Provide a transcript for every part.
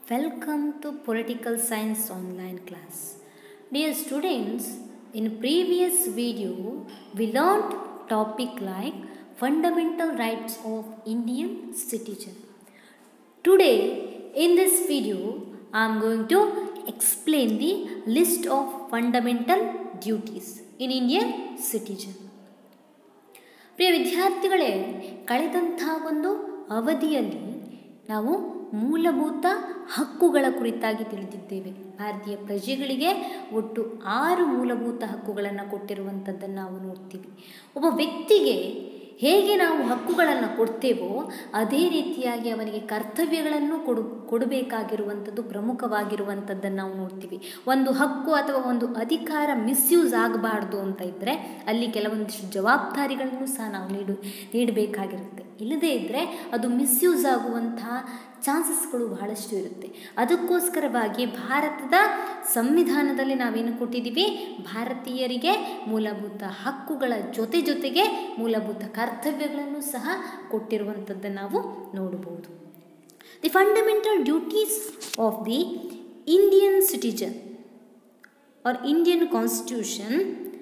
Welcome to Political Science online class. Dear students, in previous video we learned topic like fundamental rights of Indian citizen. Today in this video I am going to explain the list of fundamental duties in Indian citizen. ಪ್ರಿಯ ವಿದ್ಯಾರ್ಥಿಗಳೇ ಕಳೆದಂಥ ಒಂದು ಅವಧಿಯಲ್ಲಿ ನಾವು ಮೂಲಭೂತ ಹಕ್ಕುಗಳ ಕುರಿತಾಗಿ ತಿಳಿದಿದ್ದೇವೆ ಭಾರತೀಯ ಪ್ರಜೆಗಳಿಗೆ ಒಟ್ಟು ಆರು ಮೂಲಭೂತ ಹಕ್ಕುಗಳನ್ನು ಕೊಟ್ಟಿರುವಂಥದ್ದನ್ನು ನಾವು ನೋಡ್ತೀವಿ ಒಬ್ಬ ವ್ಯಕ್ತಿಗೆ ಹೇಗೆ ನಾವು ಹಕ್ಕುಗಳನ್ನು ಕೊಡ್ತೇವೋ ಅದೇ ರೀತಿಯಾಗಿ ಅವನಿಗೆ ಕರ್ತವ್ಯಗಳನ್ನು ಕೊಡು ಕೊಡಬೇಕಾಗಿರುವಂಥದ್ದು ಪ್ರಮುಖವಾಗಿರುವಂಥದ್ದನ್ನು ನಾವು ನೋಡ್ತೀವಿ ಒಂದು ಹಕ್ಕು ಅಥವಾ ಒಂದು ಅಧಿಕಾರ ಮಿಸ್ಯೂಸ್ ಆಗಬಾರ್ದು ಅಂತ ಇದ್ದರೆ ಅಲ್ಲಿ ಕೆಲವೊಂದಿಷ್ಟು ಜವಾಬ್ದಾರಿಗಳನ್ನು ಸಹ ನಾವು ನೀಡು ನೀಡಬೇಕಾಗಿರುತ್ತೆ ಇಲ್ಲದೇ ಇದ್ದರೆ ಅದು ಮಿಸ್ಯೂಸ್ ಆಗುವಂತಹ ಚಾನ್ಸಸ್ಗಳು ಬಹಳಷ್ಟು ಇರುತ್ತೆ ಅದಕ್ಕೋಸ್ಕರವಾಗಿ ಭಾರತದ ಸಂವಿಧಾನದಲ್ಲಿ ನಾವೇನು ಕೊಟ್ಟಿದ್ದೀವಿ ಭಾರತೀಯರಿಗೆ ಮೂಲಭೂತ ಹಕ್ಕುಗಳ ಜೊತೆ ಜೊತೆಗೆ ಮೂಲಭೂತ ಕರ್ತವ್ಯಗಳನ್ನು ಸಹ ಕೊಟ್ಟಿರುವಂಥದ್ದನ್ನು ನಾವು ನೋಡಬಹುದು the fundamental duties of the Indian citizen are Indian constitution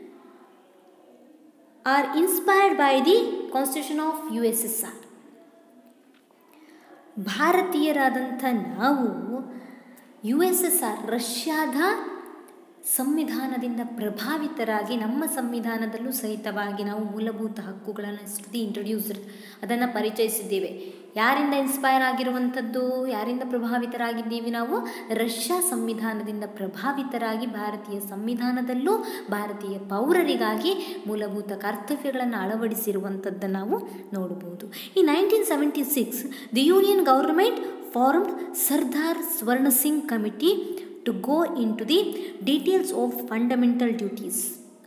are inspired by the constitution of U S S R ಭಾರತೀಯರಾದಂಥ ನಾವು ಯು ಎಸ್ ಎಸ್ ಆರ್ ರಷ್ಯಾದ ಸಂವಿಧಾನದಿಂದ ಪ್ರಭಾವಿತರಾಗಿ ನಮ್ಮ ಸಂವಿಧಾನದಲ್ಲೂ ಸಹಿತವಾಗಿ ನಾವು ಮೂಲಭೂತ ಹಕ್ಕುಗಳನ್ನು ಸ್ತುತಿ ಇಂಟ್ರೊಡ್ಯೂಸ್ಡ್ ಅದನ್ನು ಪರಿಚಯಿಸಿದ್ದೇವೆ ಯಾರಿಂದ ಇನ್ಸ್ಪೈರ್ ಆಗಿರುವಂಥದ್ದು ಯಾರಿಂದ ಪ್ರಭಾವಿತರಾಗಿದ್ದೀವಿ ನಾವು ರಷ್ಯಾ ಸಂವಿಧಾನದಿಂದ ಪ್ರಭಾವಿತರಾಗಿ ಭಾರತೀಯ ಸಂವಿಧಾನದಲ್ಲೂ ಭಾರತೀಯ ಪೌರರಿಗಾಗಿ ಮೂಲಭೂತ ಕರ್ತವ್ಯಗಳನ್ನು ಅಳವಡಿಸಿರುವಂಥದ್ದನ್ನು ನಾವು ನೋಡಬಹುದು ಈ nineteen seventy six the union government formed Sardar Swaran Singh committee to go in to the details of fundamental duties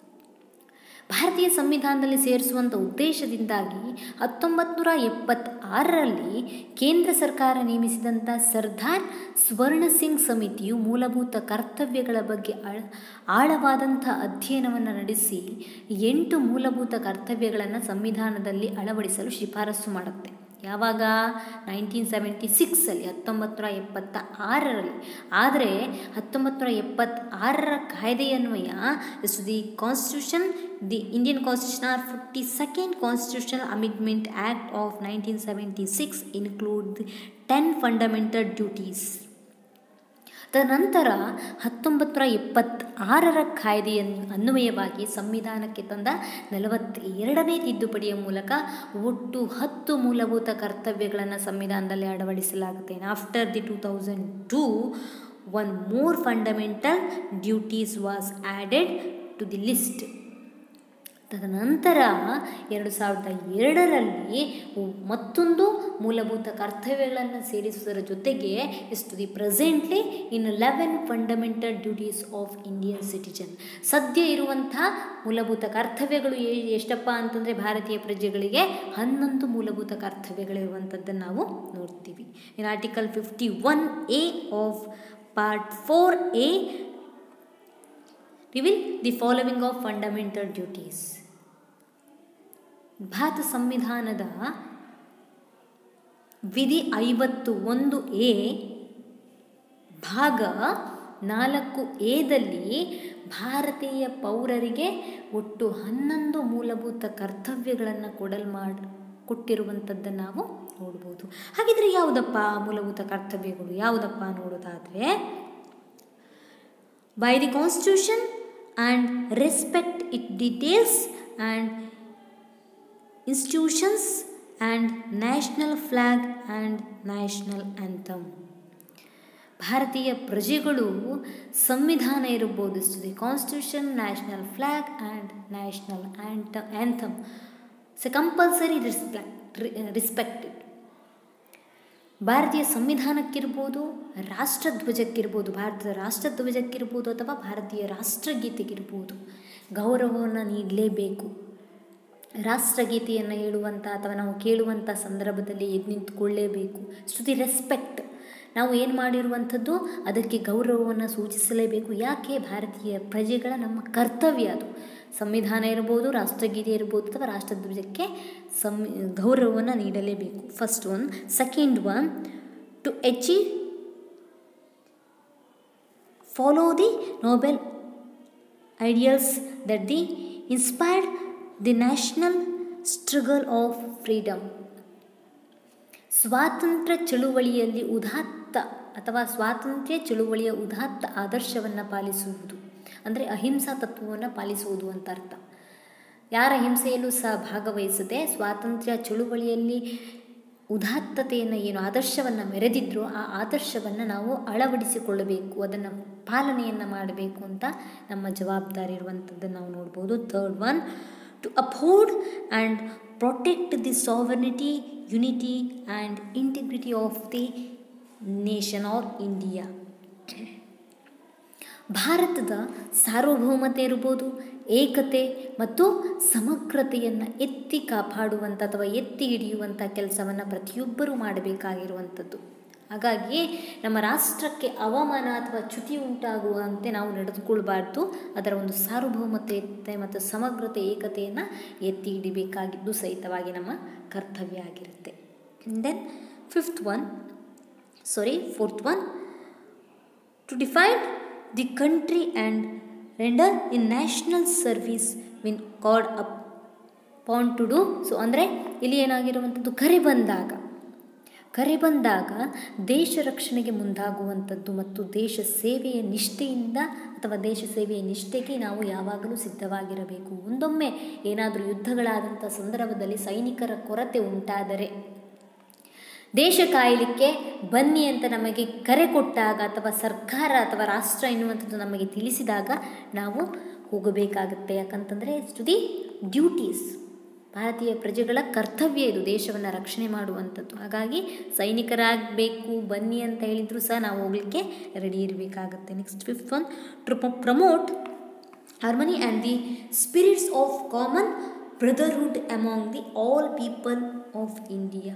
ಭಾರತೀಯ ಸಂವಿಧಾನದಲ್ಲಿ ಸೇರಿಸುವಂಥ ಉದ್ದೇಶದಿಂದಾಗಿ ಹತ್ತೊಂಬತ್ತು ನೂರ ಎಪ್ಪತ್ತಾರರಲ್ಲಿ ಕೇಂದ್ರ ಸರ್ಕಾರ ನೇಮಿಸಿದಂಥ ಸರ್ದಾರ್ ಸ್ವರ್ಣ ಸಿಂಗ್ ಸಮಿತಿಯು ಮೂಲಭೂತ ಕರ್ತವ್ಯಗಳ ಬಗ್ಗೆ ಆಳ ಆಳವಾದಂಥ ಅಧ್ಯಯನವನ್ನು ನಡೆಸಿ ಎಂಟು ಮೂಲಭೂತ ಕರ್ತವ್ಯಗಳನ್ನು ಸಂವಿಧಾನದಲ್ಲಿ ಅಳವಡಿಸಲು ಶಿಫಾರಸು ಮಾಡುತ್ತೆ ಯಾವಾಗ ನೈನ್ಟೀನ್ ಸೆವೆಂಟಿ ಸಿಕ್ಸಲ್ಲಿ ಹತ್ತೊಂಬತ್ತು ನೂರ ಎಪ್ಪತ್ತ ಆರರಲ್ಲಿ ಆದರೆ ಹತ್ತೊಂಬತ್ತು ನೂರ ಎಪ್ಪತ್ತಾರರ ಕಾಯ್ದೆಯನ್ವಯ is the constitution the Indian constitution are fifty second constitutional amendment act of nineteen seventy six include the ten fundamental duties ತದನಂತರ ಹತ್ತೊಂಬತ್ತು ನೂರ ಎಪ್ಪತ್ತಾರರ ಕಾಯ್ದೆಯನ್ನು ಅನ್ವಯವಾಗಿ ಸಂವಿಧಾನಕ್ಕೆ ತಂದ ನಲವತ್ತೆರಡನೇ ತಿದ್ದುಪಡಿಯ ಮೂಲಕ ಒಟ್ಟು ಹತ್ತು ಮೂಲಭೂತ ಕರ್ತವ್ಯಗಳನ್ನು ಸಂವಿಧಾನದಲ್ಲಿ ಅಳವಡಿಸಲಾಗುತ್ತೆ after the two thousand two one more fundamental duties was added to the list ತದನಂತರ ಎರಡು ಸಾವಿರದ ಎರಡರಲ್ಲಿ ಮತ್ತೊಂದು ಮೂಲಭೂತ ಕರ್ತವ್ಯಗಳನ್ನು ಸೇರಿಸುವುದರ ಜೊತೆಗೆ ಇಷ್ಟು the presently in eleven fundamental duties of Indian citizen ಸದ್ಯ ಇರುವಂಥ ಮೂಲಭೂತ ಕರ್ತವ್ಯಗಳು ಎಷ್ಟಪ್ಪ ಅಂತಂದರೆ ಭಾರತೀಯ ಪ್ರಜೆಗಳಿಗೆ ಹನ್ನೊಂದು ಮೂಲಭೂತ ಕರ್ತವ್ಯಗಳಿರುವಂಥದ್ದನ್ನು ನಾವು ನೋಡ್ತೀವಿ in article fifty one A of part four A reveal the following of fundamental duties ಭಾರತ ಸಂವಿಧಾನದ ವಿಧಿ ಐವತ್ತು ಒಂದು ಎ ಭಾಗ ನಾಲ್ಕು ಎದಲ್ಲಿ ಭಾರತೀಯ ಪೌರರಿಗೆ ಒಟ್ಟು ಹನ್ನೊಂದು ಮೂಲಭೂತ ಕರ್ತವ್ಯಗಳನ್ನು ಕೊಡಲ್ ಮಾಡಿ ಕೊಟ್ಟಿರುವಂಥದ್ದನ್ನು ನಾವು ನೋಡ್ಬೋದು ಹಾಗಿದ್ರೆ ಯಾವುದಪ್ಪ ಮೂಲಭೂತ ಕರ್ತವ್ಯಗಳು ಯಾವುದಪ್ಪ ನೋಡೋದಾದರೆ by the constitution and respect its details and institutions and national flag and national anthem ಭಾರತೀಯ ಪ್ರಜೆಗಳು ಸಂವಿಧಾನ ಇರಬಹುದು the constitution national flag and national ಆ್ಯಂಟ ಆ್ಯಂಥಮ್ ಸ ಕಂಪಲ್ಸರಿ ರಿಸ್ಪೆಕ್ಟ್ ರಿಸ್ಪೆಕ್ಟೆಡ್ ಭಾರತೀಯ ಸಂವಿಧಾನಕ್ಕಿರ್ಬೋದು ರಾಷ್ಟ್ರಧ್ವಜಕ್ಕಿರ್ಬೋದು ಭಾರತದ ರಾಷ್ಟ್ರಧ್ವಜಕ್ಕಿರ್ಬೋದು ಅಥವಾ ಭಾರತೀಯ ರಾಷ್ಟ್ರಗೀತೆಗಿರ್ಬೋದು ಗೌರವವನ್ನು ನೀಡಲೇಬೇಕು ರಾಷ್ಟ್ರಗೀತೆಯನ್ನು ಹೇಳುವಂಥ ಅಥವಾ ನಾವು ಕೇಳುವಂಥ ಸಂದರ್ಭದಲ್ಲಿ ಎದ್ದು ನಿಂತುಕೊಳ್ಳೇಬೇಕು ಶ್ರುತಿ ರೆಸ್ಪೆಕ್ಟ್ ನಾವು ಏನು ಮಾಡಿರುವಂಥದ್ದು ಅದಕ್ಕೆ ಗೌರವವನ್ನು ಸೂಚಿಸಲೇಬೇಕು ಯಾಕೆ ಭಾರತೀಯ ಪ್ರಜೆಗಳ ನಮ್ಮ ಕರ್ತವ್ಯ ಅದು ಸಂವಿಧಾನ ಇರ್ಬೋದು ರಾಷ್ಟ್ರಗೀತೆ ಇರ್ಬೋದು ಅಥವಾ ರಾಷ್ಟ್ರಧ್ವಜಕ್ಕೆ ಸಂ ಗೌರವವನ್ನು ನೀಡಲೇಬೇಕು first one second one to achieve follow the noble ideals that the inspired the national struggle of freedom ಸ್ವಾತಂತ್ರ್ಯ ಚಳುವಳಿಯಲ್ಲಿ ಉದಾತ್ತ ಅಥವಾ ಸ್ವಾತಂತ್ರ್ಯ ಚಳುವಳಿಯ ಉದಾತ್ತ ಆದರ್ಶವನ್ನು ಪಾಲಿಸುವುದು ಅಂದರೆ ಅಹಿಂಸಾ ತತ್ವವನ್ನು ಪಾಲಿಸುವುದು ಅಂತ ಅರ್ಥ ಯಾರ ಹಿಂಸೆಯಲ್ಲೂ ಸಹ ಭಾಗವಹಿಸದೆ ಸ್ವಾತಂತ್ರ್ಯ ಚಳುವಳಿಯಲ್ಲಿ ಉದಾತ್ತತೆಯನ್ನು ಏನು ಆದರ್ಶವನ್ನು ಮೆರೆದಿದ್ರೋ ಆ ಆದರ್ಶವನ್ನು ನಾವು ಅಳವಡಿಸಿಕೊಳ್ಳಬೇಕು ಅದನ್ನು ಪಾಲನೆಯನ್ನು ಮಾಡಬೇಕು ಅಂತ ನಮ್ಮ ಜವಾಬ್ದಾರಿ ಇರುವಂಥದ್ದನ್ನು ನಾವು ನೋಡ್ಬೋದು third one to uphold and protect the sovereignty unity and integrity of the nation or India ಭಾರತದ ಸಾರ್ವಭೌಮತೆ ಇರ್ಬೋದು ಏಕತೆ ಮತ್ತು ಸಮಗ್ರತೆಯನ್ನು ಎತ್ತಿ ಕಾಪಾಡುವಂಥ ಅಥವಾ ಎತ್ತಿ ಹಿಡಿಯುವಂಥ ಕೆಲಸವನ್ನು ಪ್ರತಿಯೊಬ್ಬರೂ ಮಾಡಬೇಕಾಗಿರುವಂಥದ್ದು ಹಾಗಾಗಿ ನಮ್ಮ ರಾಷ್ಟ್ರಕ್ಕೆ ಅವಮಾನ ಅಥವಾ ಚ್ಯುತಿ ಉಂಟಾಗುವಂತೆ ನಾವು ನಡೆದುಕೊಳ್ಬಾರ್ದು ಅದರ ಒಂದು ಸಾರ್ವಭೌಮತೆ ಮತ್ತು ಸಮಗ್ರತೆ ಏಕತೆಯನ್ನು ಎತ್ತಿ ಹಿಡಿಬೇಕಾಗಿದ್ದು ಸಹಿತವಾಗಿ ನಮ್ಮ ಕರ್ತವ್ಯ ಆಗಿರುತ್ತೆ then fifth one sorry fourth one to define the country and render in national service when called upon to do so ಅಂದರೆ ಇಲ್ಲಿ ಏನಾಗಿರುವಂಥದ್ದು ಕರೆ ಬಂದಾಗ ಕರೆ ಬಂದಾಗ ದೇಶ ರಕ್ಷಣೆಗೆ ಮುಂದಾಗುವಂಥದ್ದು ಮತ್ತು ದೇಶ ಸೇವೆಯ ನಿಷ್ಠೆಯಿಂದ ಅಥವಾ ದೇಶ ಸೇವೆಯ ನಿಷ್ಠೆಗೆ ನಾವು ಯಾವಾಗಲೂ ಸಿದ್ಧವಾಗಿರಬೇಕು ಒಂದೊಮ್ಮೆ ಏನಾದರೂ ಯುದ್ಧಗಳಾದಂಥ ಸಂದರ್ಭದಲ್ಲಿ ಸೈನಿಕರ ಕೊರತೆ ಉಂಟಾದರೆ ದೇಶ ಕಾಯಲಿಕ್ಕೆ ಬನ್ನಿ ಅಂತ ನಮಗೆ ಕರೆ ಕೊಟ್ಟಾಗ ಅಥವಾ ಸರ್ಕಾರ ಅಥವಾ ರಾಷ್ಟ್ರ ಎನ್ನುವಂಥದ್ದು ನಮಗೆ ತಿಳಿಸಿದಾಗ ನಾವು ಹೋಗಬೇಕಾಗುತ್ತೆ ಯಾಕಂತಂದರೆ ಟು ದಿ ಡ್ಯೂಟೀಸ್ ಭಾರತೀಯ ಪ್ರಜೆಗಳ ಕರ್ತವ್ಯ ಇದು ದೇಶವನ್ನು ರಕ್ಷಣೆ ಮಾಡುವಂಥದ್ದು ಹಾಗಾಗಿ ಸೈನಿಕರಾಗಬೇಕು ಬನ್ನಿ ಅಂತ ಹೇಳಿದರೂ ಸಹ ನಾವು ಹೋಗಲಿಕ್ಕೆ ರೆಡಿ ಇರಬೇಕಾಗುತ್ತೆ next fifth one to promote harmony and the spirits of common brotherhood among the all people of India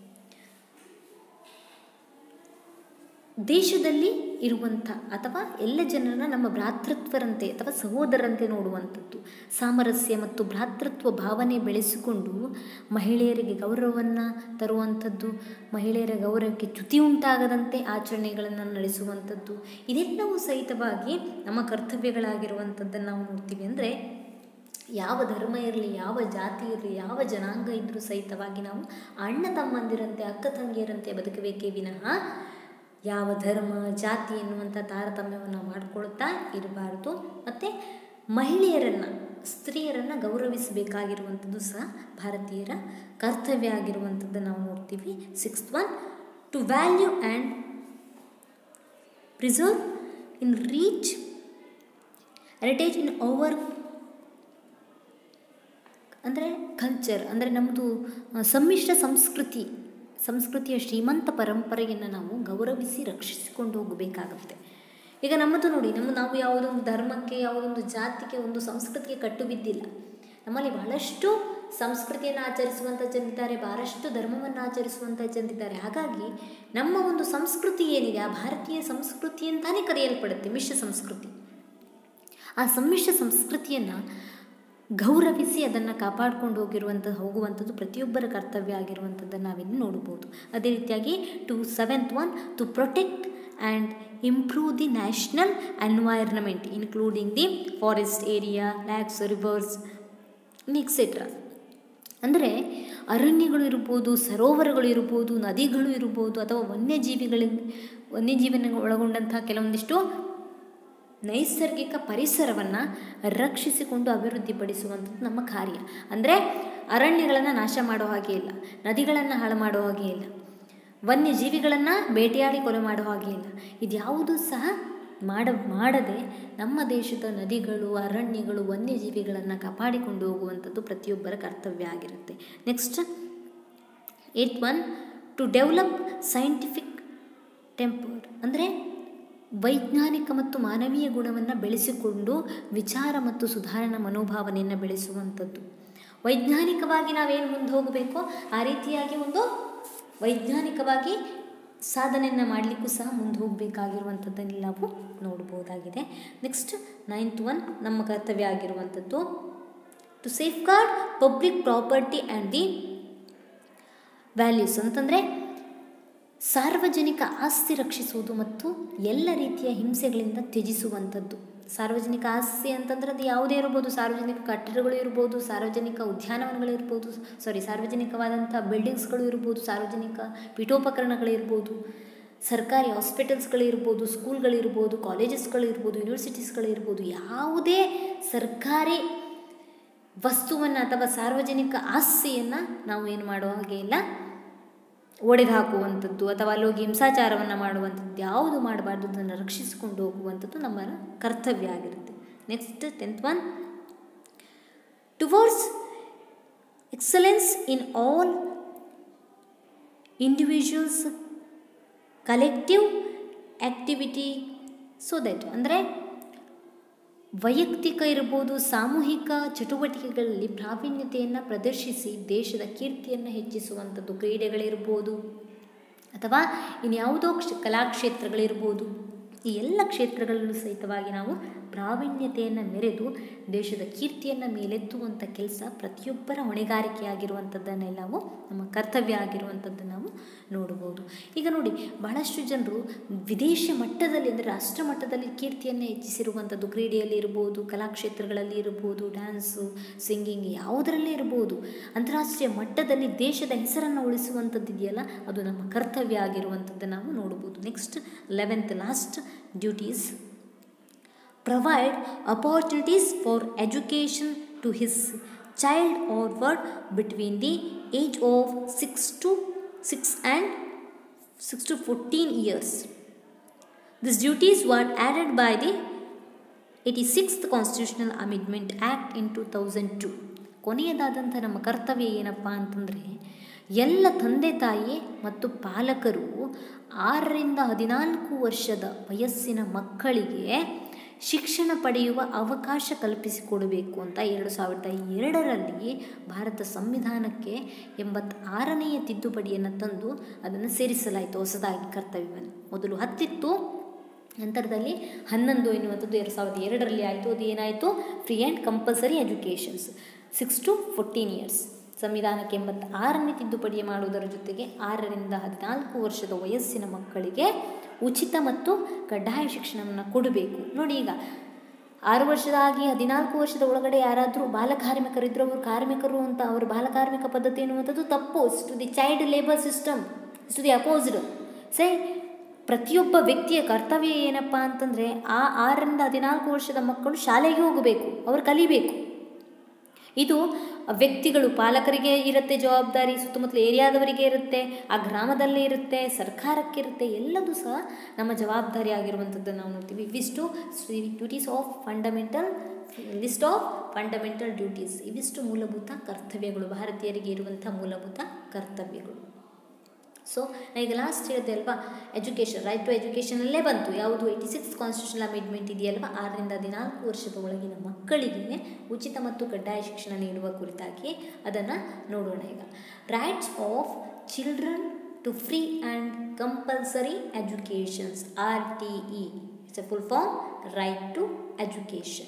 ದೇಶದಲ್ಲಿ ಇರುವಂಥ ಅಥವಾ ಎಲ್ಲ ಜನರನ್ನ ನಮ್ಮ ಭ್ರಾತೃತ್ವರಂತೆ ಅಥವಾ ಸಹೋದರಂತೆ ನೋಡುವಂಥದ್ದು ಸಾಮರಸ್ಯ ಮತ್ತು ಭ್ರಾತೃತ್ವ ಭಾವನೆ ಬೆಳೆಸಿಕೊಂಡು ಮಹಿಳೆಯರಿಗೆ ಗೌರವವನ್ನು ತರುವಂಥದ್ದು ಮಹಿಳೆಯರ ಗೌರವಕ್ಕೆ ಚ್ಯುತಿ ಉಂಟಾಗದಂತೆ ಆಚರಣೆಗಳನ್ನು ನಡೆಸುವಂಥದ್ದು ಇದೆಲ್ಲವೂ ಸಹಿತವಾಗಿ ನಮ್ಮ ಕರ್ತವ್ಯಗಳಾಗಿರುವಂಥದ್ದನ್ನು ನಾವು ನೋಡ್ತೀವಿ ಅಂದರೆ ಯಾವ ಧರ್ಮ ಇರಲಿ ಯಾವ ಜಾತಿ ಇರಲಿ ಯಾವ ಜನಾಂಗ ಇದ್ದರೂ ಸಹಿತವಾಗಿ ನಾವು ಅಣ್ಣ ತಮ್ಮಂದಿರಂತೆ ಅಕ್ಕ ತಂಗಿಯರಂತೆ ಬದುಕಬೇಕೇ ವಿನಃ ಯಾವ ಧರ್ಮ ಜಾತಿ ಎನ್ನುವಂಥ ತಾರತಮ್ಯವನ್ನು ಮಾಡಿಕೊಳ್ತಾ ಇರಬಾರ್ದು ಮತ್ತು ಮಹಿಳೆಯರನ್ನು ಸ್ತ್ರೀಯರನ್ನು ಗೌರವಿಸಬೇಕಾಗಿರುವಂಥದ್ದು ಸಹ ಭಾರತೀಯರ ಕರ್ತವ್ಯ ಆಗಿರುವಂಥದ್ದು ನಾವು ನೋಡ್ತೀವಿ sixth one to value and preserve in rich heritage in our ಅಂದರೆ ಕಲ್ಚರ್ ಅಂದರೆ ನಮ್ಮದು ಸಮ್ಮಿಶ್ರ ಸಂಸ್ಕೃತಿ ಸಂಸ್ಕೃತಿಯ ಶ್ರೀಮಂತ ಪರಂಪರೆಯನ್ನು ನಾವು ಗೌರವಿಸಿ ರಕ್ಷಿಸಿಕೊಂಡು ಹೋಗಬೇಕಾಗುತ್ತೆ ಈಗ ನಮ್ಮದು ನೋಡಿ ನಮ್ಮ ನಾವು ಯಾವುದೊಂದು ಧರ್ಮಕ್ಕೆ ಯಾವುದೊಂದು ಜಾತಿಗೆ ಒಂದು ಸಂಸ್ಕೃತಿಗೆ ಕಟ್ಟು ಬಿದ್ದಿಲ್ಲ ನಮ್ಮಲ್ಲಿ ಬಹಳಷ್ಟು ಸಂಸ್ಕೃತಿಯನ್ನು ಆಚರಿಸುವಂಥ ಜನರಿದ್ದಾರೆ ಬಹಳಷ್ಟು ಧರ್ಮವನ್ನು ಆಚರಿಸುವಂಥ ಜನರಿದ್ದಾರೆ ಹಾಗಾಗಿ ನಮ್ಮ ಒಂದು ಸಂಸ್ಕೃತಿ ಏನಿದೆ ಆ ಭಾರತೀಯ ಸಂಸ್ಕೃತಿ ಅಂತಾನೆ ಕರೆಯಲ್ಪಡುತ್ತೆ ಮಿಶ್ರ ಸಂಸ್ಕೃತಿ ಆ ಸಮ್ಮಿಶ್ರ ಸಂಸ್ಕೃತಿಯನ್ನು ಗೌರವಿಸಿ ಅದನ್ನು ಕಾಪಾಡ್ಕೊಂಡು ಹೋಗಿರುವಂಥ ಹೋಗುವಂಥದ್ದು ಪ್ರತಿಯೊಬ್ಬರ ಕರ್ತವ್ಯ ಆಗಿರುವಂಥದ್ದನ್ನು ನಾವಿಲ್ಲಿ ನೋಡ್ಬೋದು ಅದೇ ರೀತಿಯಾಗಿ to seventh one to protect and improve the national environment including the forest area lakes rivers etcetera ಅಂದರೆ ಅರಣ್ಯಗಳು ಇರ್ಬೋದು ಸರೋವರಗಳು ಇರ್ಬೋದು ನದಿಗಳು ಇರ್ಬೋದು ಅಥವಾ ವನ್ಯಜೀವಿಗಳಿಂದ ವನ್ಯಜೀವನ ಒಳಗೊಂಡಂಥ ಕೆಲವೊಂದಿಷ್ಟು ನೈಸರ್ಗಿಕ ಪರಿಸರವನ್ನು ರಕ್ಷಿಸಿಕೊಂಡು ಅಭಿವೃದ್ಧಿಪಡಿಸುವಂಥದ್ದು ನಮ್ಮ ಕಾರ್ಯ ಅಂದರೆ ಅರಣ್ಯಗಳನ್ನು ನಾಶ ಮಾಡೋ ಹಾಗೆ ಇಲ್ಲ ನದಿಗಳನ್ನು ಹಾಳು ಮಾಡೋ ಹಾಗೆ ಇಲ್ಲ ವನ್ಯಜೀವಿಗಳನ್ನು ಬೇಟೆಯಾಡಿ ಕೊಲೆ ಮಾಡೋ ಹಾಗೆ ಇಲ್ಲ ಇದ್ಯಾವುದೂ ಸಹ ಮಾಡ ಮಾಡದೆ ನಮ್ಮ ದೇಶದ ನದಿಗಳು ಅರಣ್ಯಗಳು ವನ್ಯಜೀವಿಗಳನ್ನು ಕಾಪಾಡಿಕೊಂಡು ಹೋಗುವಂಥದ್ದು ಪ್ರತಿಯೊಬ್ಬರ ಕರ್ತವ್ಯ ಆಗಿರುತ್ತೆ next eight one to develop scientific temper ಅಂದರೆ ವೈಜ್ಞಾನಿಕ ಮತ್ತು ಮಾನವೀಯ ಗುಣವನ್ನು ಬೆಳೆಸಿಕೊಂಡು ವಿಚಾರ ಮತ್ತು ಸುಧಾರಣಾ ಮನೋಭಾವನೆಯನ್ನು ಬೆಳೆಸುವಂಥದ್ದು ವೈಜ್ಞಾನಿಕವಾಗಿ ನಾವೇನು ಮುಂದೆ ಹೋಗಬೇಕೋ ಆ ರೀತಿಯಾಗಿ ಒಂದು ವೈಜ್ಞಾನಿಕವಾಗಿ ಸಾಧನೆಯನ್ನು ಮಾಡಲಿಕ್ಕೂ ಸಹ ಮುಂದೆ ಹೋಗಬೇಕಾಗಿರುವಂಥದ್ದನ್ನು ನಾವು ನೋಡ್ಬೋದಾಗಿದೆ ನೆಕ್ಸ್ಟ್ ನೈನ್ತ್ ಒನ್ ನಮ್ಮ ಕರ್ತವ್ಯ ಆಗಿರುವಂಥದ್ದು to safeguard public property and the values ಅಂತಂದರೆ ಸಾರ್ವಜನಿಕ ಆಸ್ತಿ ರಕ್ಷಿಸುವುದು ಮತ್ತು ಎಲ್ಲ ರೀತಿಯ ಹಿಂಸೆಗಳಿಂದ ತ್ಯಜಿಸುವಂಥದ್ದು ಸಾರ್ವಜನಿಕ ಆಸ್ತಿ ಅಂತಂದ್ರೆ ಅದು ಯಾವುದೇ ಇರ್ಬೋದು ಸಾರ್ವಜನಿಕ ಕಟ್ಟಡಗಳು ಇರ್ಬೋದು ಸಾರ್ವಜನಿಕ ಉದ್ಯಾನವನಗಳು ಇರ್ಬೋದು ಸಾರಿ ಸಾರ್ವಜನಿಕವಾದಂಥ ಬಿಲ್ಡಿಂಗ್ಸ್ಗಳು ಇರ್ಬೋದು ಸಾರ್ವಜನಿಕ ಪೀಠೋಪಕರಣಗಳಿರ್ಬೋದು ಸರ್ಕಾರಿ ಹಾಸ್ಪಿಟಲ್ಸ್ಗಳಿರ್ಬೋದು ಸ್ಕೂಲ್ಗಳಿರ್ಬೋದು ಕಾಲೇಜಸ್ಗಳಿರ್ಬೋದು ಯೂನಿವರ್ಸಿಟೀಸ್ಗಳಿರ್ಬೋದು ಯಾವುದೇ ಸರ್ಕಾರಿ ವಸ್ತುವನ್ನು ಅಥವಾ ಸಾರ್ವಜನಿಕ ಆಸ್ತಿಯನ್ನು ನಾವು ಏನು ಮಾಡುವ ಹಾಗೆ ಇಲ್ಲ ಒಡೆದು ಹಾಕುವಂಥದ್ದು ಅಥವಾ ಅಲ್ಲೋಗಿ ಹಿಂಸಾಚಾರವನ್ನು ಮಾಡುವಂಥದ್ದು ಯಾವುದು ಮಾಡಬಾರ್ದು ಅದನ್ನು ರಕ್ಷಿಸಿಕೊಂಡು ಹೋಗುವಂಥದ್ದು ನಮ್ಮ ಕರ್ತವ್ಯ ಆಗಿರುತ್ತೆ next tenth one towards excellence in all individuals collective activity so that ಅಂದರೆ ವೈಯಕ್ತಿಕ ಇರ್ಬೋದು ಸಾಮೂಹಿಕ ಚಟುವಟಿಕೆಗಳಲ್ಲಿ ಪ್ರಾವೀಣ್ಯತೆಯನ್ನು ಪ್ರದರ್ಶಿಸಿ ದೇಶದ ಕೀರ್ತಿಯನ್ನು ಹೆಚ್ಚಿಸುವಂಥದ್ದು ಕ್ರೀಡೆಗಳಿರ್ಬೋದು ಅಥವಾ ಇನ್ಯಾವುದೋ ಕ್ಷ ಕಲಾಕ್ಷೇತ್ರಗಳಿರ್ಬೋದು ಈ ಎಲ್ಲ ಕ್ಷೇತ್ರಗಳಲ್ಲೂ ಸಹಿತವಾಗಿ ನಾವು ಪ್ರಾವೀಣ್ಯತೆಯನ್ನು ಮೆರೆದು ದೇಶದ ಕೀರ್ತಿಯನ್ನು ಮೇಲೆತ್ತುವಂಥ ಕೆಲಸ ಪ್ರತಿಯೊಬ್ಬರ ಹೊಣೆಗಾರಿಕೆಯಾಗಿರುವಂಥದ್ದನ್ನೇ ನಾವು ನಮ್ಮ ಕರ್ತವ್ಯ ಆಗಿರುವಂಥದ್ದನ್ನು ನಾವು ನೋಡ್ಬೋದು ಈಗ ನೋಡಿ ಭಾಳಷ್ಟು ಜನರು ವಿದೇಶ ಮಟ್ಟದಲ್ಲಿ ಅಂದರೆ ರಾಷ್ಟ್ರ ಮಟ್ಟದಲ್ಲಿ ಕೀರ್ತಿಯನ್ನು ಹೆಚ್ಚಿಸಿರುವಂಥದ್ದು ಕ್ರೀಡೆಯಲ್ಲಿ ಇರ್ಬೋದು ಕಲಾಕ್ಷೇತ್ರಗಳಲ್ಲಿ ಇರ್ಬೋದು ಡ್ಯಾನ್ಸು ಸಿಂಗಿಂಗ್ ಯಾವುದರಲ್ಲೇ ಇರ್ಬೋದು ಅಂತಾರಾಷ್ಟ್ರೀಯ ಮಟ್ಟದಲ್ಲಿ ದೇಶದ ಹೆಸರನ್ನು ಉಳಿಸುವಂಥದ್ದು ಇದೆಯಲ್ಲ ಅದು ನಮ್ಮ ಕರ್ತವ್ಯ ಆಗಿರುವಂಥದ್ದು ನಾವು ನೋಡ್ಬೋದು next eleventh last duties provide opportunities for education to his child or ward between the age of 6 to 6 and 6 to 14 years these duties were added by the 86th constitutional amendment act in 2002 ಕೊನೆಯದಾದಂಥ ನಮ್ಮ ಕರ್ತವ್ಯ ಏನಪ್ಪ ಅಂತಂದರೆ ಎಲ್ಲ ತಂದೆ ತಾಯಿ ಮತ್ತು ಪಾಲಕರು ಆರರಿಂದ ಹದಿನಾಲ್ಕು ವರ್ಷದ ವಯಸ್ಸಿನ ಮಕ್ಕಳಿಗೆ ಶಿಕ್ಷಣ ಪಡೆಯುವ ಅವಕಾಶ ಕಲ್ಪಿಸಿಕೊಡಬೇಕು ಅಂತ ಎರಡು ಸಾವಿರದ ಎರಡರಲ್ಲಿ ಭಾರತ ಸಂವಿಧಾನಕ್ಕೆ ಎಂಬತ್ತಾರನೆಯ ತಿದ್ದುಪಡಿಯನ್ನು ತಂದು ಅದನ್ನು ಸೇರಿಸಲಾಯಿತು ಹೊಸದಾಗಿ ಕರ್ತವ್ಯವನ್ನು ಮೊದಲು ಹತ್ತಿತ್ತು ನಂತರದಲ್ಲಿ ಹನ್ನೊಂದು ಎನ್ನುವಂಥದ್ದು ಎರಡು ಸಾವಿರದ ಎರಡರಲ್ಲಿ ಆಯಿತು ಅದು ಏನಾಯಿತು free and compulsory educations six to fourteen years ಸಂವಿಧಾನಕ್ಕೆ ಎಂಬತ್ತಾರನೇ ತಿದ್ದುಪಡಿ ಮಾಡುವುದರ ಜೊತೆಗೆ ಆರರಿಂದ ಹದಿನಾಲ್ಕು ವರ್ಷದ ವಯಸ್ಸಿನ ಮಕ್ಕಳಿಗೆ ಉಚಿತ ಮತ್ತು ಕಡ್ಡಾಯ ಶಿಕ್ಷಣವನ್ನು ಕೊಡಬೇಕು ನೋಡಿ ಈಗ ಆರು ವರ್ಷದಾಗಿ ಹದಿನಾಲ್ಕು ವರ್ಷದ ಒಳಗಡೆ ಯಾರಾದರೂ ಬಾಲಕಾರ್ಮಿಕರಿದ್ದರೂ ಅವರು ಕಾರ್ಮಿಕರು ಅಂತ ಅವರು ಬಾಲಕಾರ್ಮಿಕ ಪದ್ಧತಿ ಎನ್ನುವಂಥದ್ದು ತಪ್ಪು to the child labour system to the opposed say ಪ್ರತಿಯೊಬ್ಬ ವ್ಯಕ್ತಿಯ ಕರ್ತವ್ಯ ಏನಪ್ಪ ಅಂತಂದರೆ ಆ ಆರರಿಂದ ಹದಿನಾಲ್ಕು ವರ್ಷದ ಮಕ್ಕಳು ಶಾಲೆಗೆ ಹೋಗಬೇಕು ಅವರು ಕಲಿಬೇಕು ಇದು ವ್ಯಕ್ತಿಗಳು ಪಾಲಕರಿಗೆ ಇರುತ್ತೆ ಜವಾಬ್ದಾರಿ ಸುತ್ತಮುತ್ತಲ ಏರಿಯಾದವರಿಗೆ ಇರುತ್ತೆ ಆ ಗ್ರಾಮದಲ್ಲೇ ಇರುತ್ತೆ ಸರ್ಕಾರಕ್ಕೆ ಇರುತ್ತೆ ಎಲ್ಲದೂ ಸಹ ನಮ್ಮ ಜವಾಬ್ದಾರಿ ಆಗಿರುವಂಥದ್ದನ್ನು ನಾವು ನೋಡ್ತೀವಿ ಇವಿಷ್ಟು duties of fundamental list of fundamental duties ಇವಿಷ್ಟು ಮೂಲಭೂತ ಕರ್ತವ್ಯಗಳು ಭಾರತೀಯರಿಗೆ ಇರುವಂಥ ಮೂಲಭೂತ ಕರ್ತವ್ಯಗಳು ಸೊ ನಾ ಈಗ ಲಾಸ್ಟ್ ಹೇಳಿದೆ ಅಲ್ವಾ ಎಜುಕೇಷನ್ ರೈಟ್ ಟು ಎಜುಕೇಷನಲ್ಲೇ ಬಂತು ಯಾವುದು ಏಯ್ಟಿ ಸಿಕ್ಸ್ ಕಾನ್ಸ್ಟಿಟ್ಯೂಷನಲ್ ಅಮೆಂಡ್ಮೆಂಟ್ ಇದೆಯಲ್ವಾ ಆರರಿಂದ ಹದಿನಾಲ್ಕು ವರ್ಷದ ಒಳಗಿನ ಮಕ್ಕಳಿಗೆ ಉಚಿತ ಮತ್ತು ಕಡ್ಡಾಯ ಶಿಕ್ಷಣ ನೀಡುವ ಕುರಿತಾಗಿ ಅದನ್ನು ನೋಡೋಣ ಈಗ rights of children to free and compulsory educations R T E it's a full form right to education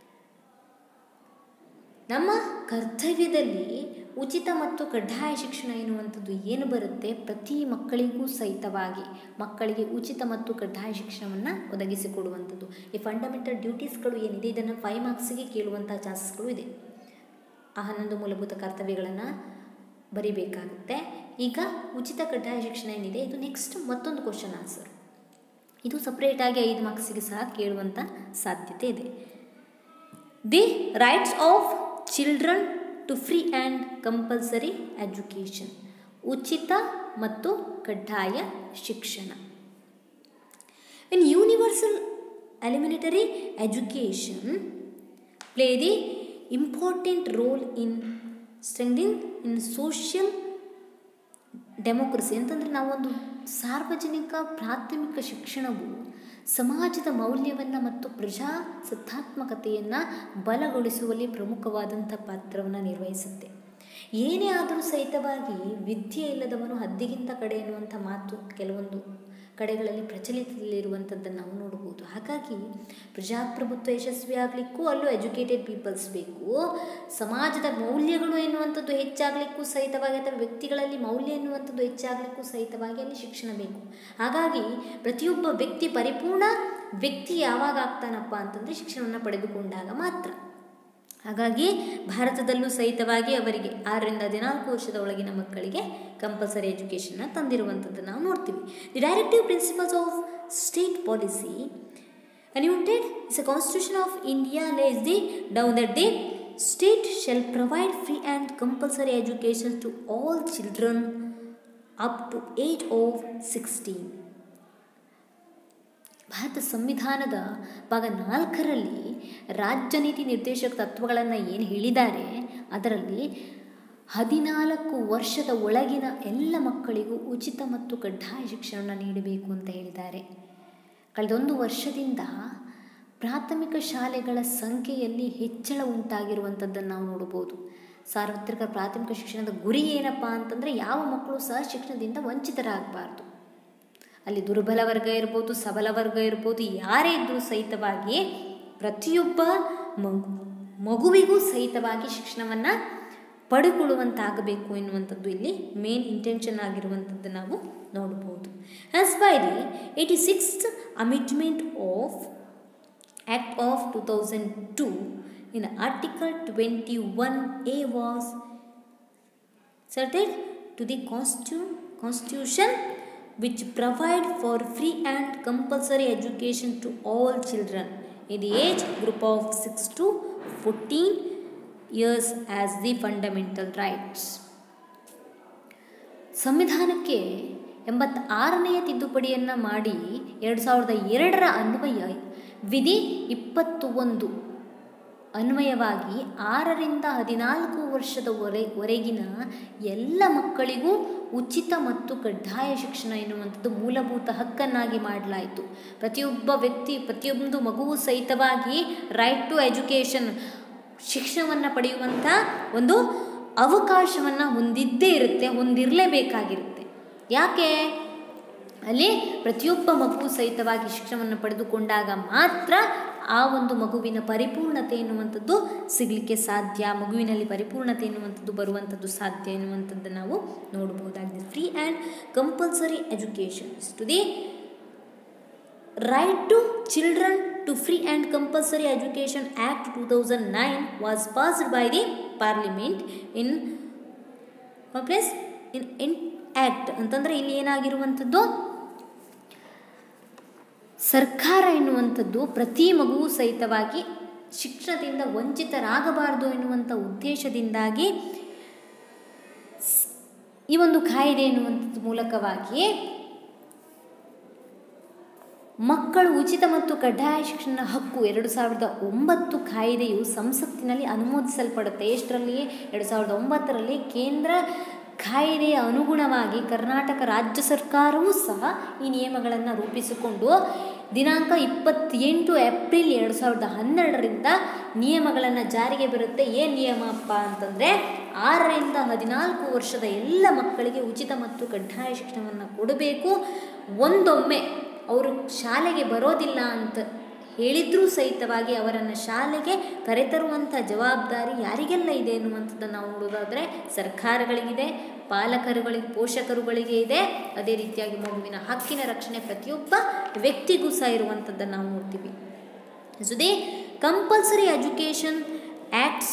ನಮ್ಮ ಕರ್ತವ್ಯದಲ್ಲಿ ಉಚಿತ ಮತ್ತು ಕಡ್ಡಾಯ ಶಿಕ್ಷಣ ಎನ್ನುವಂಥದ್ದು ಏನು ಬರುತ್ತೆ ಪ್ರತಿ ಮಕ್ಕಳಿಗೂ ಸಹಿತವಾಗಿ ಮಕ್ಕಳಿಗೆ ಉಚಿತ ಮತ್ತು ಕಡ್ಡಾಯ ಶಿಕ್ಷಣವನ್ನು ಒದಗಿಸಿಕೊಡುವಂಥದ್ದು ಈ ಫಂಡಮೆಂಟಲ್ ಡ್ಯೂಟೀಸ್ಗಳು ಏನಿದೆ ಇದನ್ನು ಫೈವ್ ಮಾರ್ಕ್ಸಿಗೆ ಕೇಳುವಂಥ ಚಾನ್ಸಸ್ಗಳು ಇದೆ ಆ ಹನ್ನೊಂದು ಮೂಲಭೂತ ಕರ್ತವ್ಯಗಳನ್ನು ಬರಿಬೇಕಾಗುತ್ತೆ ಈಗ ಉಚಿತ ಕಡ್ಡಾಯ ಶಿಕ್ಷಣ ಏನಿದೆ ಇದು ನೆಕ್ಸ್ಟ್ ಮತ್ತೊಂದು ಕ್ವಶನ್ ಆನ್ಸರ್ ಇದು ಸಪ್ರೇಟಾಗಿ ಐದು ಮಾರ್ಕ್ಸಿಗೆ ಸಹ ಕೇಳುವಂಥ ಸಾಧ್ಯತೆ ಇದೆ the rights of children to free and compulsory education ಉಚಿತ ಮತ್ತು ಕಡ್ಡಾಯ ಶಿಕ್ಷಣ in universal elementary education play the important role in strengthening in social democracy ಅಂತಂದರೆ ನಾವೊಂದು ಸಾರ್ವಜನಿಕ ಪ್ರಾಥಮಿಕ ಶಿಕ್ಷಣವು ಸಮಾಜದ ಮೌಲ್ಯವನ್ನು ಮತ್ತು ಪ್ರಜಾಸತ್ತಾತ್ಮಕತೆಯನ್ನು ಬಲಗೊಳಿಸುವಲ್ಲಿ ಪ್ರಮುಖವಾದಂಥ ಪಾತ್ರವನ್ನು ನಿರ್ವಹಿಸುತ್ತೆ ಏನೇ ಆದರೂ ಸಹಿತವಾಗಿ ವಿದ್ಯೆ ಇಲ್ಲದವನು ಹದ್ದಿಗಿಂತ ಕಡೆ ಎನ್ನುವಂಥ ಮಾತು ಕೆಲವೊಂದು ಕಡೆಗಳಲ್ಲಿ ಪ್ರಚಲಿತದಲ್ಲಿರುವಂಥದ್ದನ್ನು ನಾವು ನೋಡ್ಬೋದು ಹಾಗಾಗಿ ಪ್ರಜಾಪ್ರಭುತ್ವ ಯಶಸ್ವಿ ಆಗಲಿಕ್ಕೂ ಅಲ್ಲೂ ಎಜುಕೇಟೆಡ್ ಪೀಪಲ್ಸ್ ಬೇಕು ಸಮಾಜದ ಮೌಲ್ಯಗಳು ಎನ್ನುವಂಥದ್ದು ಹೆಚ್ಚಾಗಲಿಕ್ಕೂ ಸಹಿತವಾಗಿ ಅಥವಾ ವ್ಯಕ್ತಿಗಳಲ್ಲಿ ಮೌಲ್ಯ ಎನ್ನುವಂಥದ್ದು ಹೆಚ್ಚಾಗಲಿಕ್ಕೂ ಸಹಿತವಾಗಿ ಅಲ್ಲಿ ಶಿಕ್ಷಣ ಬೇಕು ಹಾಗಾಗಿ ಪ್ರತಿಯೊಬ್ಬ ವ್ಯಕ್ತಿ ಪರಿಪೂರ್ಣ ವ್ಯಕ್ತಿ ಯಾವಾಗ ಆಗ್ತಾನಪ್ಪ ಅಂತಂದರೆ ಶಿಕ್ಷಣವನ್ನು ಪಡೆದುಕೊಂಡಾಗ ಮಾತ್ರ ಹಾಗಾಗಿ ಭಾರತದಲ್ಲೂ ಸಹಿತವಾಗಿ ಅವರಿಗೆ ಆರರಿಂದ ಹದಿನಾಲ್ಕು ವರ್ಷದ ಒಳಗಿನ ಮಕ್ಕಳಿಗೆ ಕಂಪಲ್ಸರಿ ಎಜುಕೇಷನ್ನ ತಂದಿರುವಂಥದ್ದು ನಾವು ನೋಡ್ತೀವಿ the directive principles of state policy ಅನ್ಯೂಟೆಡ್ is a constitution of India lays the down that the state shall provide free and compulsory education to all children up to age of sixteen ಭಾರತ ಸಂವಿಧಾನದ ಭಾಗ ನಾಲ್ಕರಲ್ಲಿ ರಾಜ್ಯ ನೀತಿ ನಿರ್ದೇಶಕ ತತ್ವಗಳನ್ನು ಏನು ಹೇಳಿದ್ದಾರೆ ಅದರಲ್ಲಿ ಹದಿನಾಲ್ಕು ವರ್ಷದ ಒಳಗಿನ ಎಲ್ಲ ಮಕ್ಕಳಿಗೂ ಉಚಿತ ಮತ್ತು ಕಡ್ಡಾಯ ಶಿಕ್ಷಣವನ್ನು ನೀಡಬೇಕು ಅಂತ ಹೇಳಿದ್ದಾರೆ ಕಳೆದೊಂದು ವರ್ಷದಿಂದ ಪ್ರಾಥಮಿಕ ಶಾಲೆಗಳ ಸಂಖ್ಯೆಯಲ್ಲಿ ಹೆಚ್ಚಳ ಉಂಟಾಗಿರುವಂಥದ್ದನ್ನು ನಾವು ನೋಡ್ಬೋದು ಸಾರ್ವತ್ರಿಕ ಪ್ರಾಥಮಿಕ ಶಿಕ್ಷಣದ ಗುರಿ ಏನಪ್ಪ ಅಂತಂದರೆ ಯಾವ ಮಕ್ಕಳು ಸಹ ಶಿಕ್ಷಣದಿಂದ ವಂಚಿತರಾಗಬಾರ್ದು ಅಲ್ಲಿ ದುರ್ಬಲ ವರ್ಗ ಇರ್ಬೋದು ಸಬಲ ವರ್ಗ ಇರ್ಬೋದು ಯಾರೇ ಇದ್ದರೂ ಸಹಿತವಾಗಿ ಪ್ರತಿಯೊಬ್ಬ ಮಗು ಮಗುವಿಗೂ ಸಹಿತವಾಗಿ ಶಿಕ್ಷಣವನ್ನು ಪಡೆದುಕೊಳ್ಳುವಂತಾಗಬೇಕು ಎನ್ನುವಂಥದ್ದು ಇಲ್ಲಿ ಮೇನ್ ಇಂಟೆನ್ಷನ್ ಆಗಿರುವಂಥದ್ದು ನಾವು ನೋಡ್ಬೋದು as by the eighty sixth amendment of act of two thousand two in article twenty one A was inserted to the ಕಾನ್ಸ್ಟ್ಯೂ constitution which provide for free and compulsory education to all children in the age group of 6 to 14 years as the fundamental rights. ಸಂವಿಧಾನಕ್ಕೆ ಎಂಬತ್ತಾರನೆಯ ತಿದ್ದುಪಡಿಯನ್ನು ಮಾಡಿ ಎರಡು ಸಾವಿರದ ಎರಡರ ಅನ್ವಯ ವಿಧಿ ಇಪ್ಪತ್ತು ಒಂದು ಅನ್ವಯವಾಗಿ ಆರರಿಂದ ಹದಿನಾಲ್ಕು ವರ್ಷದವರೆ ವರೆಗಿನ ಎಲ್ಲ ಮಕ್ಕಳಿಗೂ ಉಚಿತ ಮತ್ತು ಕಡ್ಡಾಯ ಶಿಕ್ಷಣ ಎನ್ನುವಂಥದ್ದು ಮೂಲಭೂತ ಹಕ್ಕನ್ನಾಗಿ ಮಾಡಲಾಯಿತು ಪ್ರತಿಯೊಬ್ಬ ವ್ಯಕ್ತಿ ಪ್ರತಿಯೊಂದು ಮಗುವು ಸಹಿತವಾಗಿ ರೈಟ್ ಟು ಎಜುಕೇಷನ್ ಶಿಕ್ಷಣವನ್ನು ಪಡೆಯುವಂಥ ಒಂದು ಅವಕಾಶವನ್ನು ಹೊಂದಿದ್ದೇ ಇರುತ್ತೆ ಹೊಂದಿರಲೇಬೇಕಾಗಿರುತ್ತೆ ಯಾಕೆ ಅಲ್ಲಿ ಪ್ರತಿಯೊಬ್ಬ ಮಗು ಸಹಿತವಾಗಿ ಶಿಕ್ಷಣವನ್ನು ಪಡೆದುಕೊಂಡಾಗ ಮಾತ್ರ ಆ ಒಂದು ಮಗುವಿನ ಪರಿಪೂರ್ಣತೆ ಎನ್ನುವಂಥದ್ದು ಸಿಗಲಿಕ್ಕೆ ಸಾಧ್ಯ ಮಗುವಿನಲ್ಲಿ ಪರಿಪೂರ್ಣತೆ ಎನ್ನುವಂಥದ್ದು ಬರುವಂಥದ್ದು ಸಾಧ್ಯ ಎನ್ನುವಂಥದ್ದು ನಾವು ನೋಡಬಹುದಾಗಿದೆ free and compulsory education to the right to children to free and compulsory education act two thousand nine was passed by the parliament in plus in in act ಅಂತಂದರೆ ಇಲ್ಲಿ ಏನಾಗಿರುವಂಥದ್ದು ಸರ್ಕಾರ ಎನ್ನುವಂಥದ್ದು ಪ್ರತಿ ಮಗುವು ಸಹಿತವಾಗಿ ಶಿಕ್ಷಣದಿಂದ ವಂಚಿತರಾಗಬಾರದು ಎನ್ನುವಂಥ ಉದ್ದೇಶದಿಂದಾಗಿ ಈ ಒಂದು ಕಾಯ್ದೆ ಎನ್ನುವಂಥದ್ದು ಮೂಲಕವಾಗಿ ಮಕ್ಕಳು ಉಚಿತ ಮತ್ತು ಕಡ್ಡಾಯ ಶಿಕ್ಷಣ ಹಕ್ಕು ಎರಡು ಸಾವಿರದ ಒಂಬತ್ತು ಕಾಯ್ದೆಯು ಸಂಸತ್ತಿನಲ್ಲಿ ಅನುಮೋದಿಸಲ್ಪಡುತ್ತೆ ಎಷ್ಟರಲ್ಲಿ ಎರಡು ಸಾವಿರದ ಒಂಬತ್ತರಲ್ಲಿ ಕೇಂದ್ರ ಕಾಯ್ದೆಯ ಅನುಗುಣವಾಗಿ ಕರ್ನಾಟಕ ರಾಜ್ಯ ಸರ್ಕಾರವೂ ಸಹ ಈ ನಿಯಮಗಳನ್ನು ರೂಪಿಸಿಕೊಂಡು ದಿನಾಂಕ ಇಪ್ಪತ್ತೆಂಟು ಏಪ್ರಿಲ್ ಎರಡು ಸಾವಿರದ ಹನ್ನೆರಡರಿಂದ ನಿಯಮಗಳನ್ನು ಜಾರಿಗೆ ಬರುತ್ತೆ ಏನು ನಿಯಮಪ್ಪ ಅಂತಂದರೆ ಆರರಿಂದ ಹದಿನಾಲ್ಕು ವರ್ಷದ ಎಲ್ಲ ಮಕ್ಕಳಿಗೆ ಉಚಿತ ಮತ್ತು ಕಡ್ಡಾಯ ಶಿಕ್ಷಣವನ್ನು ಕೊಡಬೇಕು ಒಂದೊಮ್ಮೆ ಅವರು ಶಾಲೆಗೆ ಬರೋದಿಲ್ಲ ಅಂತ ಹೇಳಿದ್ರೂ ಸಹಿತವಾಗಿ ಅವರನ್ನು ಶಾಲೆಗೆ ಕರೆತರುವಂಥ ಜವಾಬ್ದಾರಿ ಯಾರಿಗೆಲ್ಲ ಇದೆ ಎನ್ನುವಂಥದ್ದನ್ನು ನಾವು ನೋಡೋದಾದರೆ ಸರ್ಕಾರಗಳಿಗಿದೆ ಪಾಲಕರುಗಳಿಗೆ ಪೋಷಕರುಗಳಿಗೆ ಇದೆ ಅದೇ ರೀತಿಯಾಗಿ ಮಗುವಿನ ಹಕ್ಕಿನ ರಕ್ಷಣೆ ಪ್ರತಿಯೊಬ್ಬ ವ್ಯಕ್ತಿಗೂ ಸಹ ಇರುವಂಥದ್ದನ್ನು ನಾವು ನೋಡ್ತೀವಿ so they compulsory education acts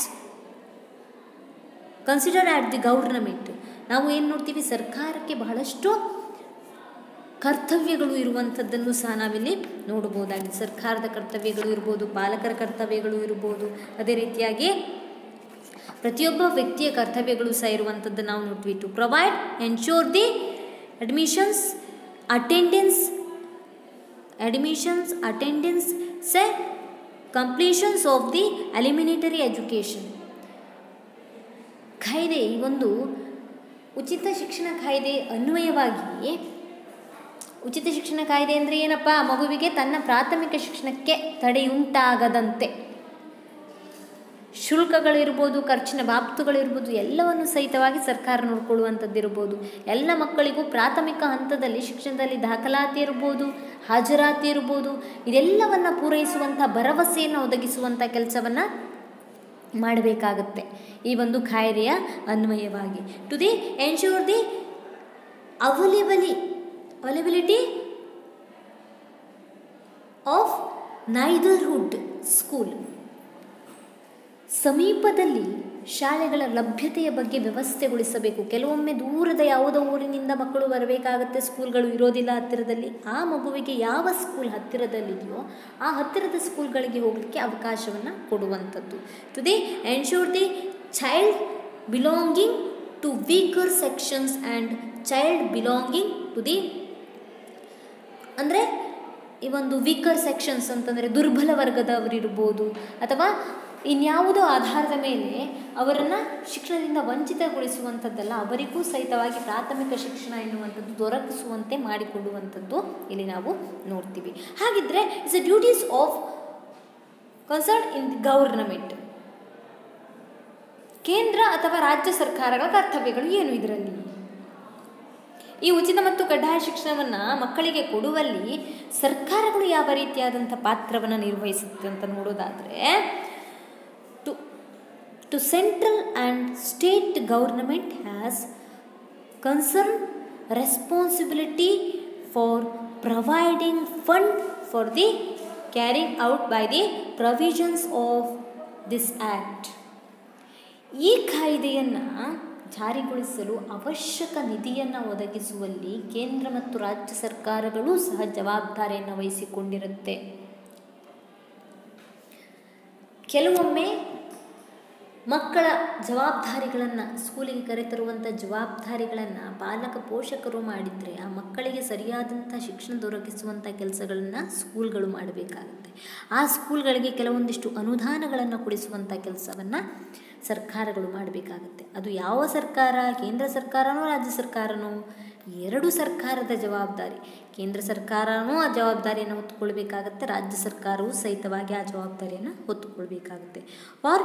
consider at the government ನಾವು ಏನು ನೋಡ್ತೀವಿ ಸರ್ಕಾರಕ್ಕೆ ಬಹಳಷ್ಟು ಕರ್ತವ್ಯಗಳು ಇರುವಂಥದ್ದನ್ನು ಸಹ ನಾವಿಲ್ಲಿ ನೋಡಬಹುದಾಗಿದೆ ಸರ್ಕಾರದ ಕರ್ತವ್ಯಗಳು ಇರ್ಬೋದು ಪಾಲಕರ ಕರ್ತವ್ಯಗಳು ಇರ್ಬೋದು ಅದೇ ರೀತಿಯಾಗಿ ಪ್ರತಿಯೊಬ್ಬ ವ್ಯಕ್ತಿಯ ಕರ್ತವ್ಯಗಳು ಸಹ ಇರುವಂಥದ್ದು ನಾವು ನೋಡ್ತೀವಿ to provide ensure the admissions attendance admissions attendance ಸೆ completions of the elementary education ಕಾಯ್ದೆ ಈ ಒಂದು ಉಚಿತ ಶಿಕ್ಷಣ ಕಾಯ್ದೆ ಅನ್ವಯವಾಗಿ ಉಚಿತ ಶಿಕ್ಷಣ ಕಾಯ್ದೆ ಅಂದರೆ ಏನಪ್ಪ ಮಗುವಿಗೆ ತನ್ನ ಪ್ರಾಥಮಿಕ ಶಿಕ್ಷಣಕ್ಕೆ ತಡೆಯುಂಟಾಗದಂತೆ ಶುಲ್ಕಗಳಿರ್ಬೋದು ಖರ್ಚಿನ ಬಾಬ್ತುಗಳಿರ್ಬೋದು ಎಲ್ಲವನ್ನು ಸಹಿತವಾಗಿ ಸರ್ಕಾರ ನೋಡ್ಕೊಳ್ಳುವಂಥದ್ದಿರ್ಬೋದು ಎಲ್ಲ ಮಕ್ಕಳಿಗೂ ಪ್ರಾಥಮಿಕ ಹಂತದಲ್ಲಿ ಶಿಕ್ಷಣದಲ್ಲಿ ದಾಖಲಾತಿ ಇರ್ಬೋದು ಹಾಜರಾತಿ ಇರ್ಬೋದು ಇದೆಲ್ಲವನ್ನು ಪೂರೈಸುವಂಥ ಭರವಸೆಯನ್ನು ಒದಗಿಸುವಂಥ ಕೆಲಸವನ್ನು ಮಾಡಬೇಕಾಗುತ್ತೆ ಈ ಒಂದು ಕಾಯ್ದೆಯ ಅನ್ವಯವಾಗಿ to the ensure the availably availability of neighbourhood school ಸಮೀಪದಲ್ಲಿ ಶಾಲೆಗಳ ಲಭ್ಯತೆಯ ಬಗ್ಗೆ ವ್ಯವಸ್ಥೆಗೊಳಿಸಬೇಕು ಕೆಲವೊಮ್ಮೆ ದೂರದ ಯಾವುದೋ ಊರಿನಿಂದ ಮಕ್ಕಳು ಬರಬೇಕಾಗತ್ತೆ ಸ್ಕೂಲ್ಗಳು ಇರೋದಿಲ್ಲ ಹತ್ತಿರದಲ್ಲಿ ಆ ಮಗುವಿಗೆ ಯಾವ ಸ್ಕೂಲ್ ಹತ್ತಿರದಲ್ಲಿದೆಯೋ ಆ ಹತ್ತಿರದ ಸ್ಕೂಲ್ಗಳಿಗೆ ಹೋಗಲಿಕ್ಕೆ ಅವಕಾಶವನ್ನು ಕೊಡುವಂಥದ್ದು to the ensure the child belonging to weaker sections and child belonging to the ಅಂದರೆ ಈ ಒಂದು ವೀಕರ್ ಸೆಕ್ಷನ್ಸ್ ಅಂತಂದರೆ ದುರ್ಬಲ ವರ್ಗದವರಿರ್ಬೋದು ಅಥವಾ ಇನ್ಯಾವುದೋ ಆಧಾರದ ಮೇಲೆ ಅವರನ್ನು ಶಿಕ್ಷಣದಿಂದ ವಂಚಿತಗೊಳಿಸುವಂಥದ್ದಲ್ಲ ಅವರಿಗೂ ಸಹಿತವಾಗಿ ಪ್ರಾಥಮಿಕ ಶಿಕ್ಷಣ ಎನ್ನುವಂಥದ್ದು ದೊರಕಿಸುವಂತೆ ಮಾಡಿಕೊಡುವಂಥದ್ದು ಇಲ್ಲಿ ನಾವು ನೋಡ್ತೀವಿ ಹಾಗಿದ್ರೆ it's a duties of concern in government ಕೇಂದ್ರ ಅಥವಾ ರಾಜ್ಯ ಸರ್ಕಾರಗಳ ಕರ್ತವ್ಯಗಳು ಏನು ಇದರಲ್ಲಿ ಈ ಉಚಿತ ಮತ್ತು ಕಡ್ಡಾಯ ಶಿಕ್ಷಣವನ್ನು ಮಕ್ಕಳಿಗೆ ಕೊಡುವಲ್ಲಿ ಸರ್ಕಾರಗಳು ಯಾವ ರೀತಿಯಾದಂಥ ಪಾತ್ರವನ್ನು ನಿರ್ವಹಿಸುತ್ತೆ ಅಂತ ನೋಡೋದಾದರೆ to to central and state government has concern responsibility for providing fund for the carrying out by the provisions of this act ಈ ಕಾಯ್ದೆಯನ್ನು ಜಾರಿಗೊಳಿಸಲು ಅವಶ್ಯಕ ನಿಧಿಯನ್ನು ಒದಗಿಸುವಲ್ಲಿ ಕೇಂದ್ರ ಮತ್ತು ರಾಜ್ಯ ಸರ್ಕಾರಗಳು ಸಹ ಜವಾಬ್ದಾರಿಯನ್ನು ವಹಿಸಿಕೊಂಡಿರುತ್ತೆ ಕೆಲವೊಮ್ಮೆ ಮಕ್ಕಳ ಜವಾಬ್ದಾರಿಗಳನ್ನು ಸ್ಕೂಲಿಗೆ ಕರೆತರುವಂಥ ಜವಾಬ್ದಾರಿಗಳನ್ನು ಪಾಲಕ ಪೋಷಕರು ಮಾಡಿದರೆ ಆ ಮಕ್ಕಳಿಗೆ ಸರಿಯಾದಂಥ ಶಿಕ್ಷಣ ದೊರಕಿಸುವಂಥ ಕೆಲಸಗಳನ್ನು ಸ್ಕೂಲ್ಗಳು ಮಾಡಬೇಕಾಗುತ್ತೆ ಆ ಸ್ಕೂಲ್ಗಳಿಗೆ ಕೆಲವೊಂದಿಷ್ಟು ಅನುದಾನಗಳನ್ನು ಕೊಡಿಸುವಂಥ ಕೆಲಸವನ್ನು ಸರ್ಕಾರಗಳು ಮಾಡಬೇಕಾಗುತ್ತೆ ಅದು ಯಾವ ಸರ್ಕಾರ ಕೇಂದ್ರ ಸರ್ಕಾರನೋ ರಾಜ್ಯ ಸರ್ಕಾರನೋ ಎರಡು ಸರ್ಕಾರದ ಜವಾಬ್ದಾರಿ ಕೇಂದ್ರ ಸರ್ಕಾರನೂ ಆ ಜವಾಬ್ದಾರಿಯನ್ನು ಹೊತ್ತುಕೊಳ್ಬೇಕಾಗತ್ತೆ ರಾಜ್ಯ ಸರ್ಕಾರವೂ ಸಹಿತವಾಗಿ ಆ ಜವಾಬ್ದಾರಿಯನ್ನು ಹೊತ್ತುಕೊಳ್ಬೇಕಾಗುತ್ತೆ for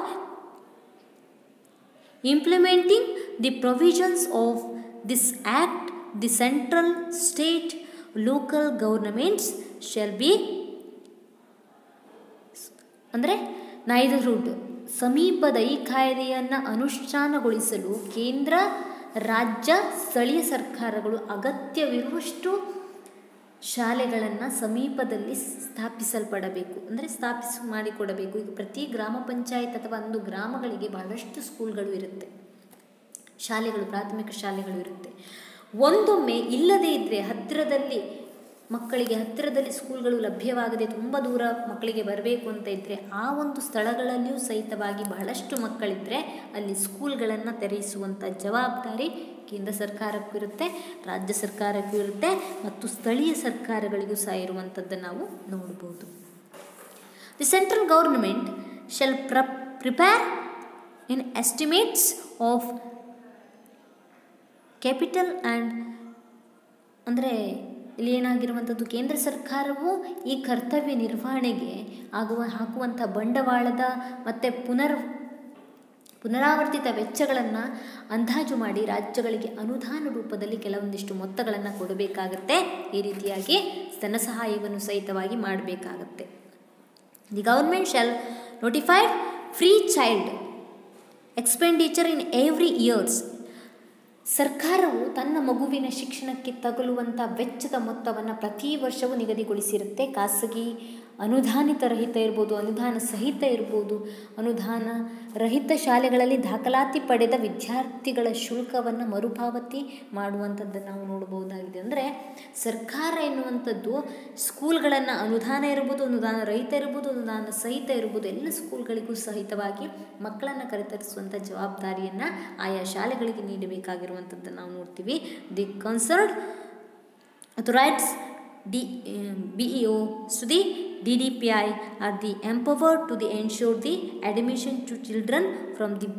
implementing the provisions of this act the central state local governments shall be ಅಂದರೆ ನೈದರ್ಹುಡ್ ಸಮೀಪದ ಈ ಕಾಯ್ದೆಯನ್ನು ಅನುಷ್ಠಾನಗೊಳಿಸಲು ಕೇಂದ್ರ ರಾಜ್ಯ ಸ್ಥಳೀಯ ಸರ್ಕಾರಗಳು ಅಗತ್ಯವಿರುವಷ್ಟು ಶಾಲೆಗಳನ್ನು ಸಮೀಪದಲ್ಲಿ ಸ್ಥಾಪಿಸಲ್ಪಡಬೇಕು ಅಂದರೆ ಸ್ಥಾಪಿಸಿ ಮಾಡಿಕೊಡಬೇಕು ಈಗ ಪ್ರತಿ ಗ್ರಾಮ ಪಂಚಾಯತ್ ಅಥವಾ ಒಂದು ಗ್ರಾಮಗಳಿಗೆ ಬಹಳಷ್ಟು ಸ್ಕೂಲ್ಗಳು ಇರುತ್ತೆ ಶಾಲೆಗಳು ಪ್ರಾಥಮಿಕ ಶಾಲೆಗಳು ಇರುತ್ತೆ ಒಂದೊಮ್ಮೆ ಇಲ್ಲದೇ ಇದ್ದರೆ ಹತ್ತಿರದಲ್ಲಿ ಮಕ್ಕಳಿಗೆ ಹತ್ತಿರದಲ್ಲಿ ಸ್ಕೂಲ್ಗಳು ಲಭ್ಯವಾಗದೆ ತುಂಬ ದೂರ ಮಕ್ಕಳಿಗೆ ಬರಬೇಕು ಅಂತ ಇದ್ದರೆ ಆ ಒಂದು ಸ್ಥಳಗಳಲ್ಲಿಯೂ ಸಹಿತವಾಗಿ ಬಹಳಷ್ಟು ಮಕ್ಕಳಿದ್ದರೆ ಅಲ್ಲಿ ಸ್ಕೂಲ್ಗಳನ್ನು ತೆರೆಯಿಸುವಂಥ ಜವಾಬ್ದಾರಿ ಕೇಂದ್ರ ಸರ್ಕಾರಕ್ಕೂ ಇರುತ್ತೆ ರಾಜ್ಯ ಸರ್ಕಾರಕ್ಕೂ ಇರುತ್ತೆ ಮತ್ತು ಸ್ಥಳೀಯ ಸರ್ಕಾರಗಳಿಗೂ ಸಹ ಇರುವಂಥದ್ದನ್ನು ನಾವು ನೋಡ್ಬೋದು ದಿ ಸೆಂಟ್ರಲ್ ಗೌರ್ನಮೆಂಟ್ ಶೆಲ್ ಪ್ರ prepare in estimates of capital and ಅಂದರೆ ಇಲ್ಲಿ ಏನಾಗಿರುವಂಥದ್ದು ಕೇಂದ್ರ ಸರ್ಕಾರವು ಈ ಕರ್ತವ್ಯ ನಿರ್ವಹಣೆಗೆ ಆಗುವ ಹಾಕುವಂಥ ಬಂಡವಾಳದ ಮತ್ತು ಪುನರ್ ಪುನರಾವರ್ತಿತ ವೆಚ್ಚಗಳನ್ನು ಅಂದಾಜು ಮಾಡಿ ರಾಜ್ಯಗಳಿಗೆ ಅನುದಾನ ರೂಪದಲ್ಲಿ ಕೆಲವೊಂದಿಷ್ಟು ಮೊತ್ತಗಳನ್ನು ಕೊಡಬೇಕಾಗತ್ತೆ ಈ ರೀತಿಯಾಗಿ ಧನ ಸಹಾಯವನ್ನು ಸಹಿತವಾಗಿ ಮಾಡಬೇಕಾಗತ್ತೆ the government shall notified free child expenditure in every years ಸರ್ಕಾರವು ತನ್ನ ಮಗುವಿನ ಶಿಕ್ಷಣಕ್ಕೆ ತಗುಲುವಂಥ ವೆಚ್ಚದ ಮೊತ್ತವನ್ನು ಪ್ರತಿ ವರ್ಷವೂ ನಿಗದಿಗೊಳಿಸಿರುತ್ತೆ ಖಾಸಗಿ ಅನುದಾನಿತ ರಹಿತ ಇರ್ಬೋದು ಅನುದಾನ ಸಹಿತ ಇರ್ಬೋದು ಅನುದಾನ ರಹಿತ ಶಾಲೆಗಳಲ್ಲಿ ದಾಖಲಾತಿ ಪಡೆದ ವಿದ್ಯಾರ್ಥಿಗಳ ಶುಲ್ಕವನ್ನು ಮರುಪಾವತಿ ಮಾಡುವಂಥದ್ದನ್ನು ನಾವು ನೋಡಬಹುದಾಗಿದೆ ಅಂದರೆ ಸರ್ಕಾರ ಎನ್ನುವಂಥದ್ದು ಸ್ಕೂಲ್ಗಳನ್ನು ಅನುದಾನ ಇರ್ಬೋದು ಅನುದಾನ ರಹಿತ ಇರ್ಬೋದು ಅನುದಾನ ಸಹಿತ ಇರ್ಬೋದು ಎಲ್ಲ ಸ್ಕೂಲ್ಗಳಿಗೂ ಸಹಿತವಾಗಿ ಮಕ್ಕಳನ್ನು ಕರೆತರಿಸುವಂಥ ಜವಾಬ್ದಾರಿಯನ್ನು ಆಯಾ ಶಾಲೆಗಳಿಗೆ ನೀಡಬೇಕಾಗಿರುವಂಥದ್ದನ್ನು ನಾವು ನೋಡ್ತೀವಿ the concerned authorities D B E O to the D D P I or the empowered to the ensure the admission to children from the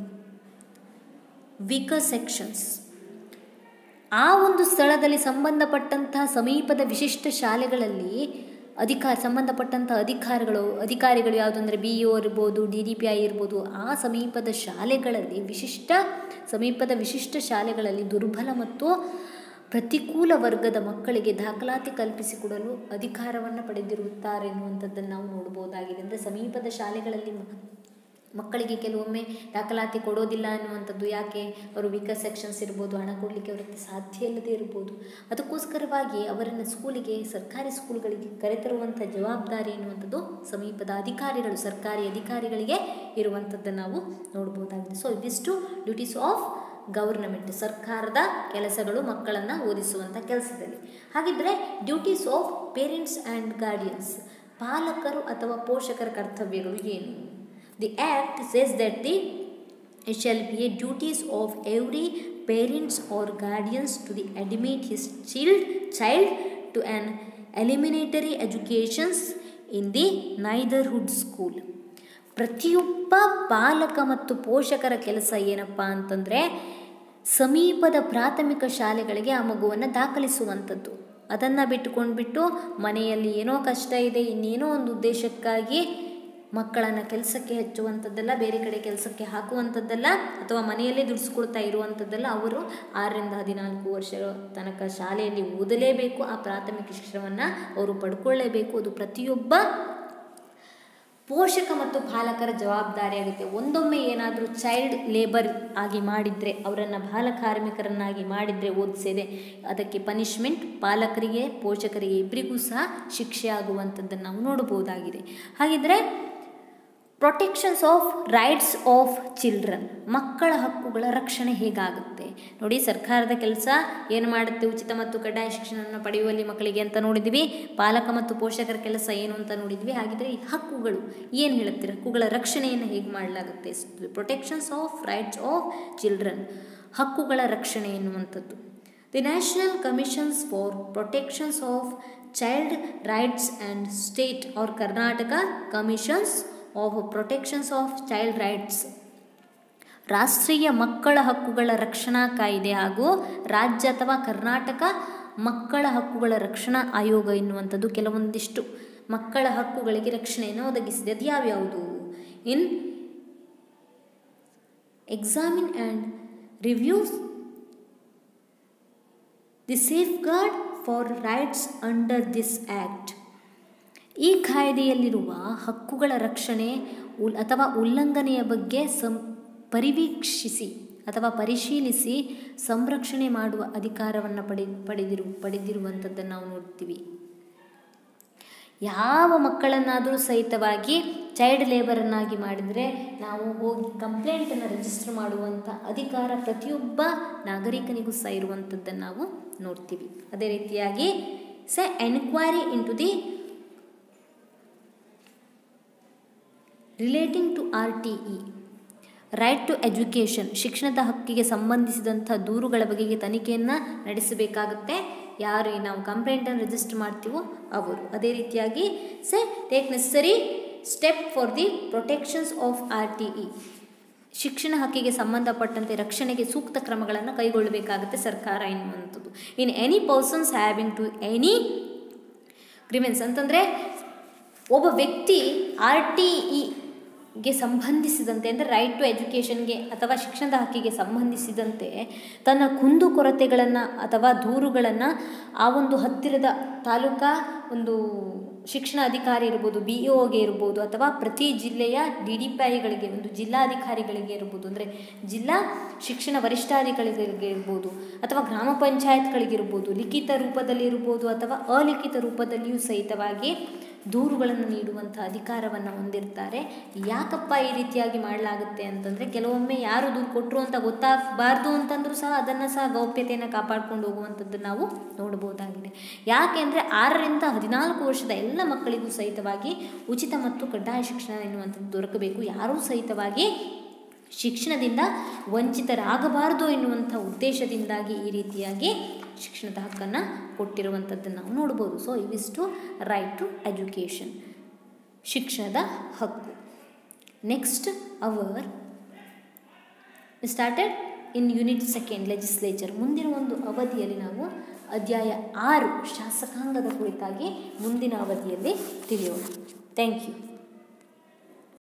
weaker sections ಆ ಒಂದು ಸ್ಥಳದಲ್ಲಿ ಸಂಬಂಧಪಟ್ಟಂತಹ ಸಮೀಪದ ವಿಶಿಷ್ಟ ಶಾಲೆಗಳಲ್ಲಿ ಅಧಿಕಾರ ಸಂಬಂಧಪಟ್ಟಂಥ ಅಧಿಕಾರಿಗಳು ಅಧಿಕಾರಿಗಳು ಯಾವುದು ಅಂದರೆ ಬಿ ಇ ಇರ್ಬೋದು ಡಿ ಡಿ ಪಿ ಐ ಇರ್ಬೋದು ಆ ಸಮೀಪದ ಶಾಲೆಗಳಲ್ಲಿ ವಿಶಿಷ್ಟ ಸಮೀಪದ ವಿಶಿಷ್ಟ ಶಾಲೆಗಳಲ್ಲಿ ದುರ್ಬಲ ಮತ್ತು ಪ್ರತಿಕೂಲ ವರ್ಗದ ಮಕ್ಕಳಿಗೆ ದಾಖಲಾತಿ ಕಲ್ಪಿಸಿಕೊಡಲು ಅಧಿಕಾರವನ್ನು ಪಡೆದಿರುತ್ತಾರೆ ಎನ್ನುವಂಥದ್ದನ್ನು ನಾವು ನೋಡ್ಬೋದಾಗಿದೆ ಅಂದರೆ ಸಮೀಪದ ಶಾಲೆಗಳಲ್ಲಿ ಮ- ಮಕ್ಕಳಿಗೆ ಕೆಲವೊಮ್ಮೆ ದಾಖಲಾತಿ ಕೊಡೋದಿಲ್ಲ ಅನ್ನುವಂಥದ್ದು ಯಾಕೆ ಅವರು ವೀಕರ್ ಸೆಕ್ಷನ್ಸ್ ಇರ್ಬೋದು ಹಣ ಕೊಡಲಿಕ್ಕೆ ಅವರಿಗೆ ಸಾಧ್ಯ ಇಲ್ಲದೆ ಇರ್ಬೋದು ಅದಕ್ಕೋಸ್ಕರವಾಗಿ ಅವರನ್ನು ಸ್ಕೂಲಿಗೆ ಸರ್ಕಾರಿ ಸ್ಕೂಲ್ಗಳಿಗೆ ಕರೆತರುವಂಥ ಜವಾಬ್ದಾರಿ ಎನ್ನುವಂಥದ್ದು ಸಮೀಪದ ಅಧಿಕಾರಿಗಳು ಸರ್ಕಾರಿ ಅಧಿಕಾರಿಗಳಿಗೆ ಇರುವಂಥದ್ದನ್ನು ನಾವು ನೋಡ್ಬೋದಾಗಿದೆ ಸೊ ಇದಿಷ್ಟು ಡ್ಯೂಟೀಸ್ ಆಫ್ ಗವರ್ನಮೆಂಟ್ ಸರ್ಕಾರದ ಕೆಲಸಗಳು ಮಕ್ಕಳನ್ನು ಓದಿಸುವಂಥ ಕೆಲಸದಲ್ಲಿ ಹಾಗಿದ್ರೆ duties of parents and guardians ಪಾಲಕರು ಅಥವಾ ಪೋಷಕರ ಕರ್ತವ್ಯಗಳು ಏನು the act says that the it shall be a duties of every parents or guardians to the admit his child child to an elementary educations in the neighborhood school ಪ್ರತಿಯೊಬ್ಬ ಪಾಲಕ ಮತ್ತು ಪೋಷಕರ ಕೆಲಸ ಏನಪ್ಪ ಅಂತಂದರೆ ಸಮೀಪದ ಪ್ರಾಥಮಿಕ ಶಾಲೆಗಳಿಗೆ ಆ ಮಗುವನ್ನು ದಾಖಲಿಸುವಂಥದ್ದು ಅದನ್ನು ಬಿಟ್ಟುಕೊಂಡ್ಬಿಟ್ಟು ಮನೆಯಲ್ಲಿ ಏನೋ ಕಷ್ಟ ಇದೆ ಇನ್ನೇನೋ ಒಂದು ಉದ್ದೇಶಕ್ಕಾಗಿ ಮಕ್ಕಳನ್ನು ಕೆಲಸಕ್ಕೆ ಹಚ್ಚುವಂಥದ್ದಲ್ಲ ಬೇರೆ ಕಡೆ ಕೆಲಸಕ್ಕೆ ಹಾಕುವಂಥದ್ದಲ್ಲ ಅಥವಾ ಮನೆಯಲ್ಲೇ ದುಡಿಸ್ಕೊಳ್ತಾ ಇರುವಂಥದ್ದಲ್ಲ ಅವರು ಆರರಿಂದ ಹದಿನಾಲ್ಕು ವರ್ಷಗಳ ತನಕ ಶಾಲೆಯಲ್ಲಿ ಓದಲೇಬೇಕು ಆ ಪ್ರಾಥಮಿಕ ಶಿಕ್ಷಣವನ್ನು ಅವರು ಪಡ್ಕೊಳ್ಳೇಬೇಕು ಅದು ಪ್ರತಿಯೊಬ್ಬ ಪೋಷಕ ಮತ್ತು ಪಾಲಕರ ಜವಾಬ್ದಾರಿ ಆಗುತ್ತೆ ಒಂದೊಮ್ಮೆ ಏನಾದರೂ ಚೈಲ್ಡ್ ಲೇಬರ್ ಆಗಿ ಮಾಡಿದರೆ ಅವರನ್ನು ಬಾಲ ಕಾರ್ಮಿಕರನ್ನಾಗಿ ಮಾಡಿದರೆ ಓದಿಸಿದೆ ಅದಕ್ಕೆ ಪನಿಷ್ಮೆಂಟ್ ಪಾಲಕರಿಗೆ ಪೋಷಕರಿಗೆ ಇಬ್ಬರಿಗೂ ಸಹ ಶಿಕ್ಷೆ ಆಗುವಂಥದ್ದನ್ನು ನಾವು ನೋಡಬಹುದಾಗಿದೆ ಹಾಗಿದ್ರೆ protections of rights of children ಮಕ್ಕಳ ಹಕ್ಕುಗಳ ರಕ್ಷಣೆ ಹೇಗಾಗುತ್ತೆ ನೋಡಿ ಸರ್ಕಾರದ ಕೆಲಸ ಏನು ಮಾಡುತ್ತೆ ಉಚಿತ ಮತ್ತು ಕಡ್ಡಾಯ ಶಿಕ್ಷಣವನ್ನು ಪಡೆಯುವಲ್ಲಿ ಮಕ್ಕಳಿಗೆ ಅಂತ ನೋಡಿದ್ವಿ ಪಾಲಕ ಮತ್ತು ಪೋಷಕರ ಕೆಲಸ ಏನು ಅಂತ ನೋಡಿದ್ವಿ ಹಾಗಿದ್ರೆ ಈ ಹಕ್ಕುಗಳು ಏನು ಹೇಳುತ್ತೀರ ಹಕ್ಕುಗಳ ರಕ್ಷಣೆಯನ್ನು ಹೇಗೆ ಮಾಡಲಾಗುತ್ತೆ protections of rights of children ಹಕ್ಕುಗಳ ರಕ್ಷಣೆ ಎನ್ನುವಂಥದ್ದು the national commissions for protections of child rights and state or Karnataka commissions of protections of child rights ರಾಷ್ಟ್ರೀಯ ಮಕ್ಕಳ ಹಕ್ಕುಗಳ ರಕ್ಷಣಾ ಕಾಯ್ದೆ ಹಾಗೂ ರಾಜ್ಯ ಅಥವಾ ಕರ್ನಾಟಕ ಮಕ್ಕಳ ಹಕ್ಕುಗಳ ರಕ್ಷಣಾ ಆಯೋಗ ಎನ್ನುವಂಥದ್ದು ಕೆಲವೊಂದಿಷ್ಟು ಮಕ್ಕಳ ಹಕ್ಕುಗಳಿಗೆ ರಕ್ಷಣೆಯನ್ನು ಒದಗಿಸಿದೆ ಅದು ಯಾವ್ಯಾವುದು in examine and reviews the safeguard for rights under this act ಈ ಕಾಯ್ದೆಯಲ್ಲಿರುವ ಹಕ್ಕುಗಳ ರಕ್ಷಣೆ ಉಲ್ ಅಥವಾ ಉಲ್ಲಂಘನೆಯ ಬಗ್ಗೆ ಸಂ ಪರಿವೀಕ್ಷಿಸಿ ಅಥವಾ ಪರಿಶೀಲಿಸಿ ಸಂರಕ್ಷಣೆ ಮಾಡುವ ಅಧಿಕಾರವನ್ನು ಪಡೆ ಪಡೆದಿರು ಪಡೆದಿರುವಂಥದ್ದನ್ನು ನಾವು ನೋಡ್ತೀವಿ ಯಾವ ಮಕ್ಕಳನ್ನಾದರೂ ಸಹಿತವಾಗಿ ಚೈಲ್ಡ್ ಲೇಬರನ್ನಾಗಿ ಮಾಡಿದರೆ ನಾವು ಹೋಗಿ ಕಂಪ್ಲೇಂಟನ್ನು ರಿಜಿಸ್ಟರ್ ಮಾಡುವಂಥ ಅಧಿಕಾರ ಪ್ರತಿಯೊಬ್ಬ ನಾಗರಿಕನಿಗೂ ಸಹ ಇರುವಂಥದ್ದನ್ನು ನಾವು ನೋಡ್ತೀವಿ ಅದೇ ರೀತಿಯಾಗಿ ಸ enquiry in to the relating to R T E right to education ಶಿಕ್ಷಣದ ಹಕ್ಕಿಗೆ ಸಂಬಂಧಿಸಿದಂಥ ದೂರುಗಳ ಬಗೆಗೆ ತನಿಖೆಯನ್ನು ನಡೆಸಬೇಕಾಗುತ್ತೆ ಯಾರು ಈ ನಾವು ಕಂಪ್ಲೇಂಟನ್ನು ರಿಜಿಸ್ಟರ್ ಮಾಡ್ತೀವೋ ಅವರು ಅದೇ ರೀತಿಯಾಗಿ ಸೆ take necessary step for the protections of R T E ಶಿಕ್ಷಣ ಹಕ್ಕಿಗೆ ಸಂಬಂಧಪಟ್ಟಂತೆ ರಕ್ಷಣೆಗೆ ಸೂಕ್ತ ಕ್ರಮಗಳನ್ನು ಕೈಗೊಳ್ಳಬೇಕಾಗುತ್ತೆ ಸರ್ಕಾರ ಎನ್ನುವಂಥದ್ದು in any persons having to any grievance ಅಂತಂದರೆ ಒಬ್ಬ ವ್ಯಕ್ತಿ ಆರ್ ಟಿ ಇಗೆ ಸಂಬಂಧಿಸಿದಂತೆ ಅಂದರೆ ರೈಟ್ ಟು ಎಜುಕೇಷನ್ಗೆ ಅಥವಾ ಶಿಕ್ಷಣದ ಹಕ್ಕಿಗೆ ಸಂಬಂಧಿಸಿದಂತೆ ತನ್ನ ಕುಂದುಕೊರತೆಗಳನ್ನು ಅಥವಾ ದೂರುಗಳನ್ನು ಆ ಒಂದು ಹತ್ತಿರದ ತಾಲೂಕಾ ಒಂದು ಶಿಕ್ಷಣ ಅಧಿಕಾರಿ ಇರ್ಬೋದು ಬಿ ಇ ಒಗೆ ಇರ್ಬೋದು ಅಥವಾ ಪ್ರತಿ ಜಿಲ್ಲೆಯ ಡಿ ಡಿ ಪಿ ಐಗಳಿಗೆ ಒಂದು ಜಿಲ್ಲಾಧಿಕಾರಿಗಳಿಗೆ ಇರ್ಬೋದು ಅಂದರೆ ಜಿಲ್ಲಾ ಶಿಕ್ಷಣ ವರಿಷ್ಠಾಧಿಕಾರಿಗಳಿಗೆ ಇರ್ಬೋದು ಅಥವಾ ಗ್ರಾಮ ಪಂಚಾಯತ್ಗಳಿಗಿರ್ಬೋದು ಲಿಖಿತ ರೂಪದಲ್ಲಿ ಇರ್ಬೋದು ಅಥವಾ ಅಲಿಖಿತ ರೂಪದಲ್ಲಿಯೂ ಸಹಿತವಾಗಿ ದೂರುಗಳನ್ನು ನೀಡುವಂಥ ಅಧಿಕಾರವನ್ನು ಹೊಂದಿರ್ತಾರೆ ಯಾಕಪ್ಪ ಈ ರೀತಿಯಾಗಿ ಮಾಡಲಾಗುತ್ತೆ ಅಂತಂದರೆ ಕೆಲವೊಮ್ಮೆ ಯಾರು ದೂರು ಕೊಟ್ಟರು ಅಂತ ಗೊತ್ತಾಗಬಾರ್ದು ಅಂತಂದ್ರೂ ಸಹ ಅದನ್ನು ಸಹ ಗೌಪ್ಯತೆಯನ್ನು ಕಾಪಾಡ್ಕೊಂಡು ಹೋಗುವಂಥದ್ದು ನಾವು ನೋಡ್ಬೋದಾಗಿದೆ ಯಾಕೆಂದರೆ ಆರರಿಂದ ಹದಿನಾಲ್ಕು ವರ್ಷದ ಎಲ್ಲ ಮಕ್ಕಳಿಗೂ ಸಹಿತವಾಗಿ ಉಚಿತ ಮತ್ತು ಕಡ್ಡಾಯ ಶಿಕ್ಷಣ ಎನ್ನುವಂಥದ್ದು ದೊರಕಬೇಕು ಯಾರೂ ಸಹಿತವಾಗಿ ಶಿಕ್ಷಣದಿಂದ ವಂಚಿತರಾಗಬಾರದು ಎನ್ನುವಂಥ ಉದ್ದೇಶದಿಂದಾಗಿ ಈ ರೀತಿಯಾಗಿ ಶಿಕ್ಷಣದ ಹಕ್ಕನ್ನು ಕೊಟ್ಟಿರುವಂಥದ್ದನ್ನು ನಾವು ನೋಡ್ಬೋದು ಸೊ ಇವಿಷ್ಟು ರೈಟ್ ಟು ಎಜುಕೇಷನ್ ಶಿಕ್ಷಣದ ಹಕ್ಕು next hour started in unit second legislature ಮುಂದಿನ ಒಂದು ಅವಧಿಯಲ್ಲಿ ನಾವು ಅಧ್ಯಾಯ ಆರು ಶಾಸಕಾಂಗದ ಕುರಿತಾಗಿ ಮುಂದಿನ ಅವಧಿಯಲ್ಲಿ ತಿಳಿಯೋಣ ಥ್ಯಾಂಕ್ ಯು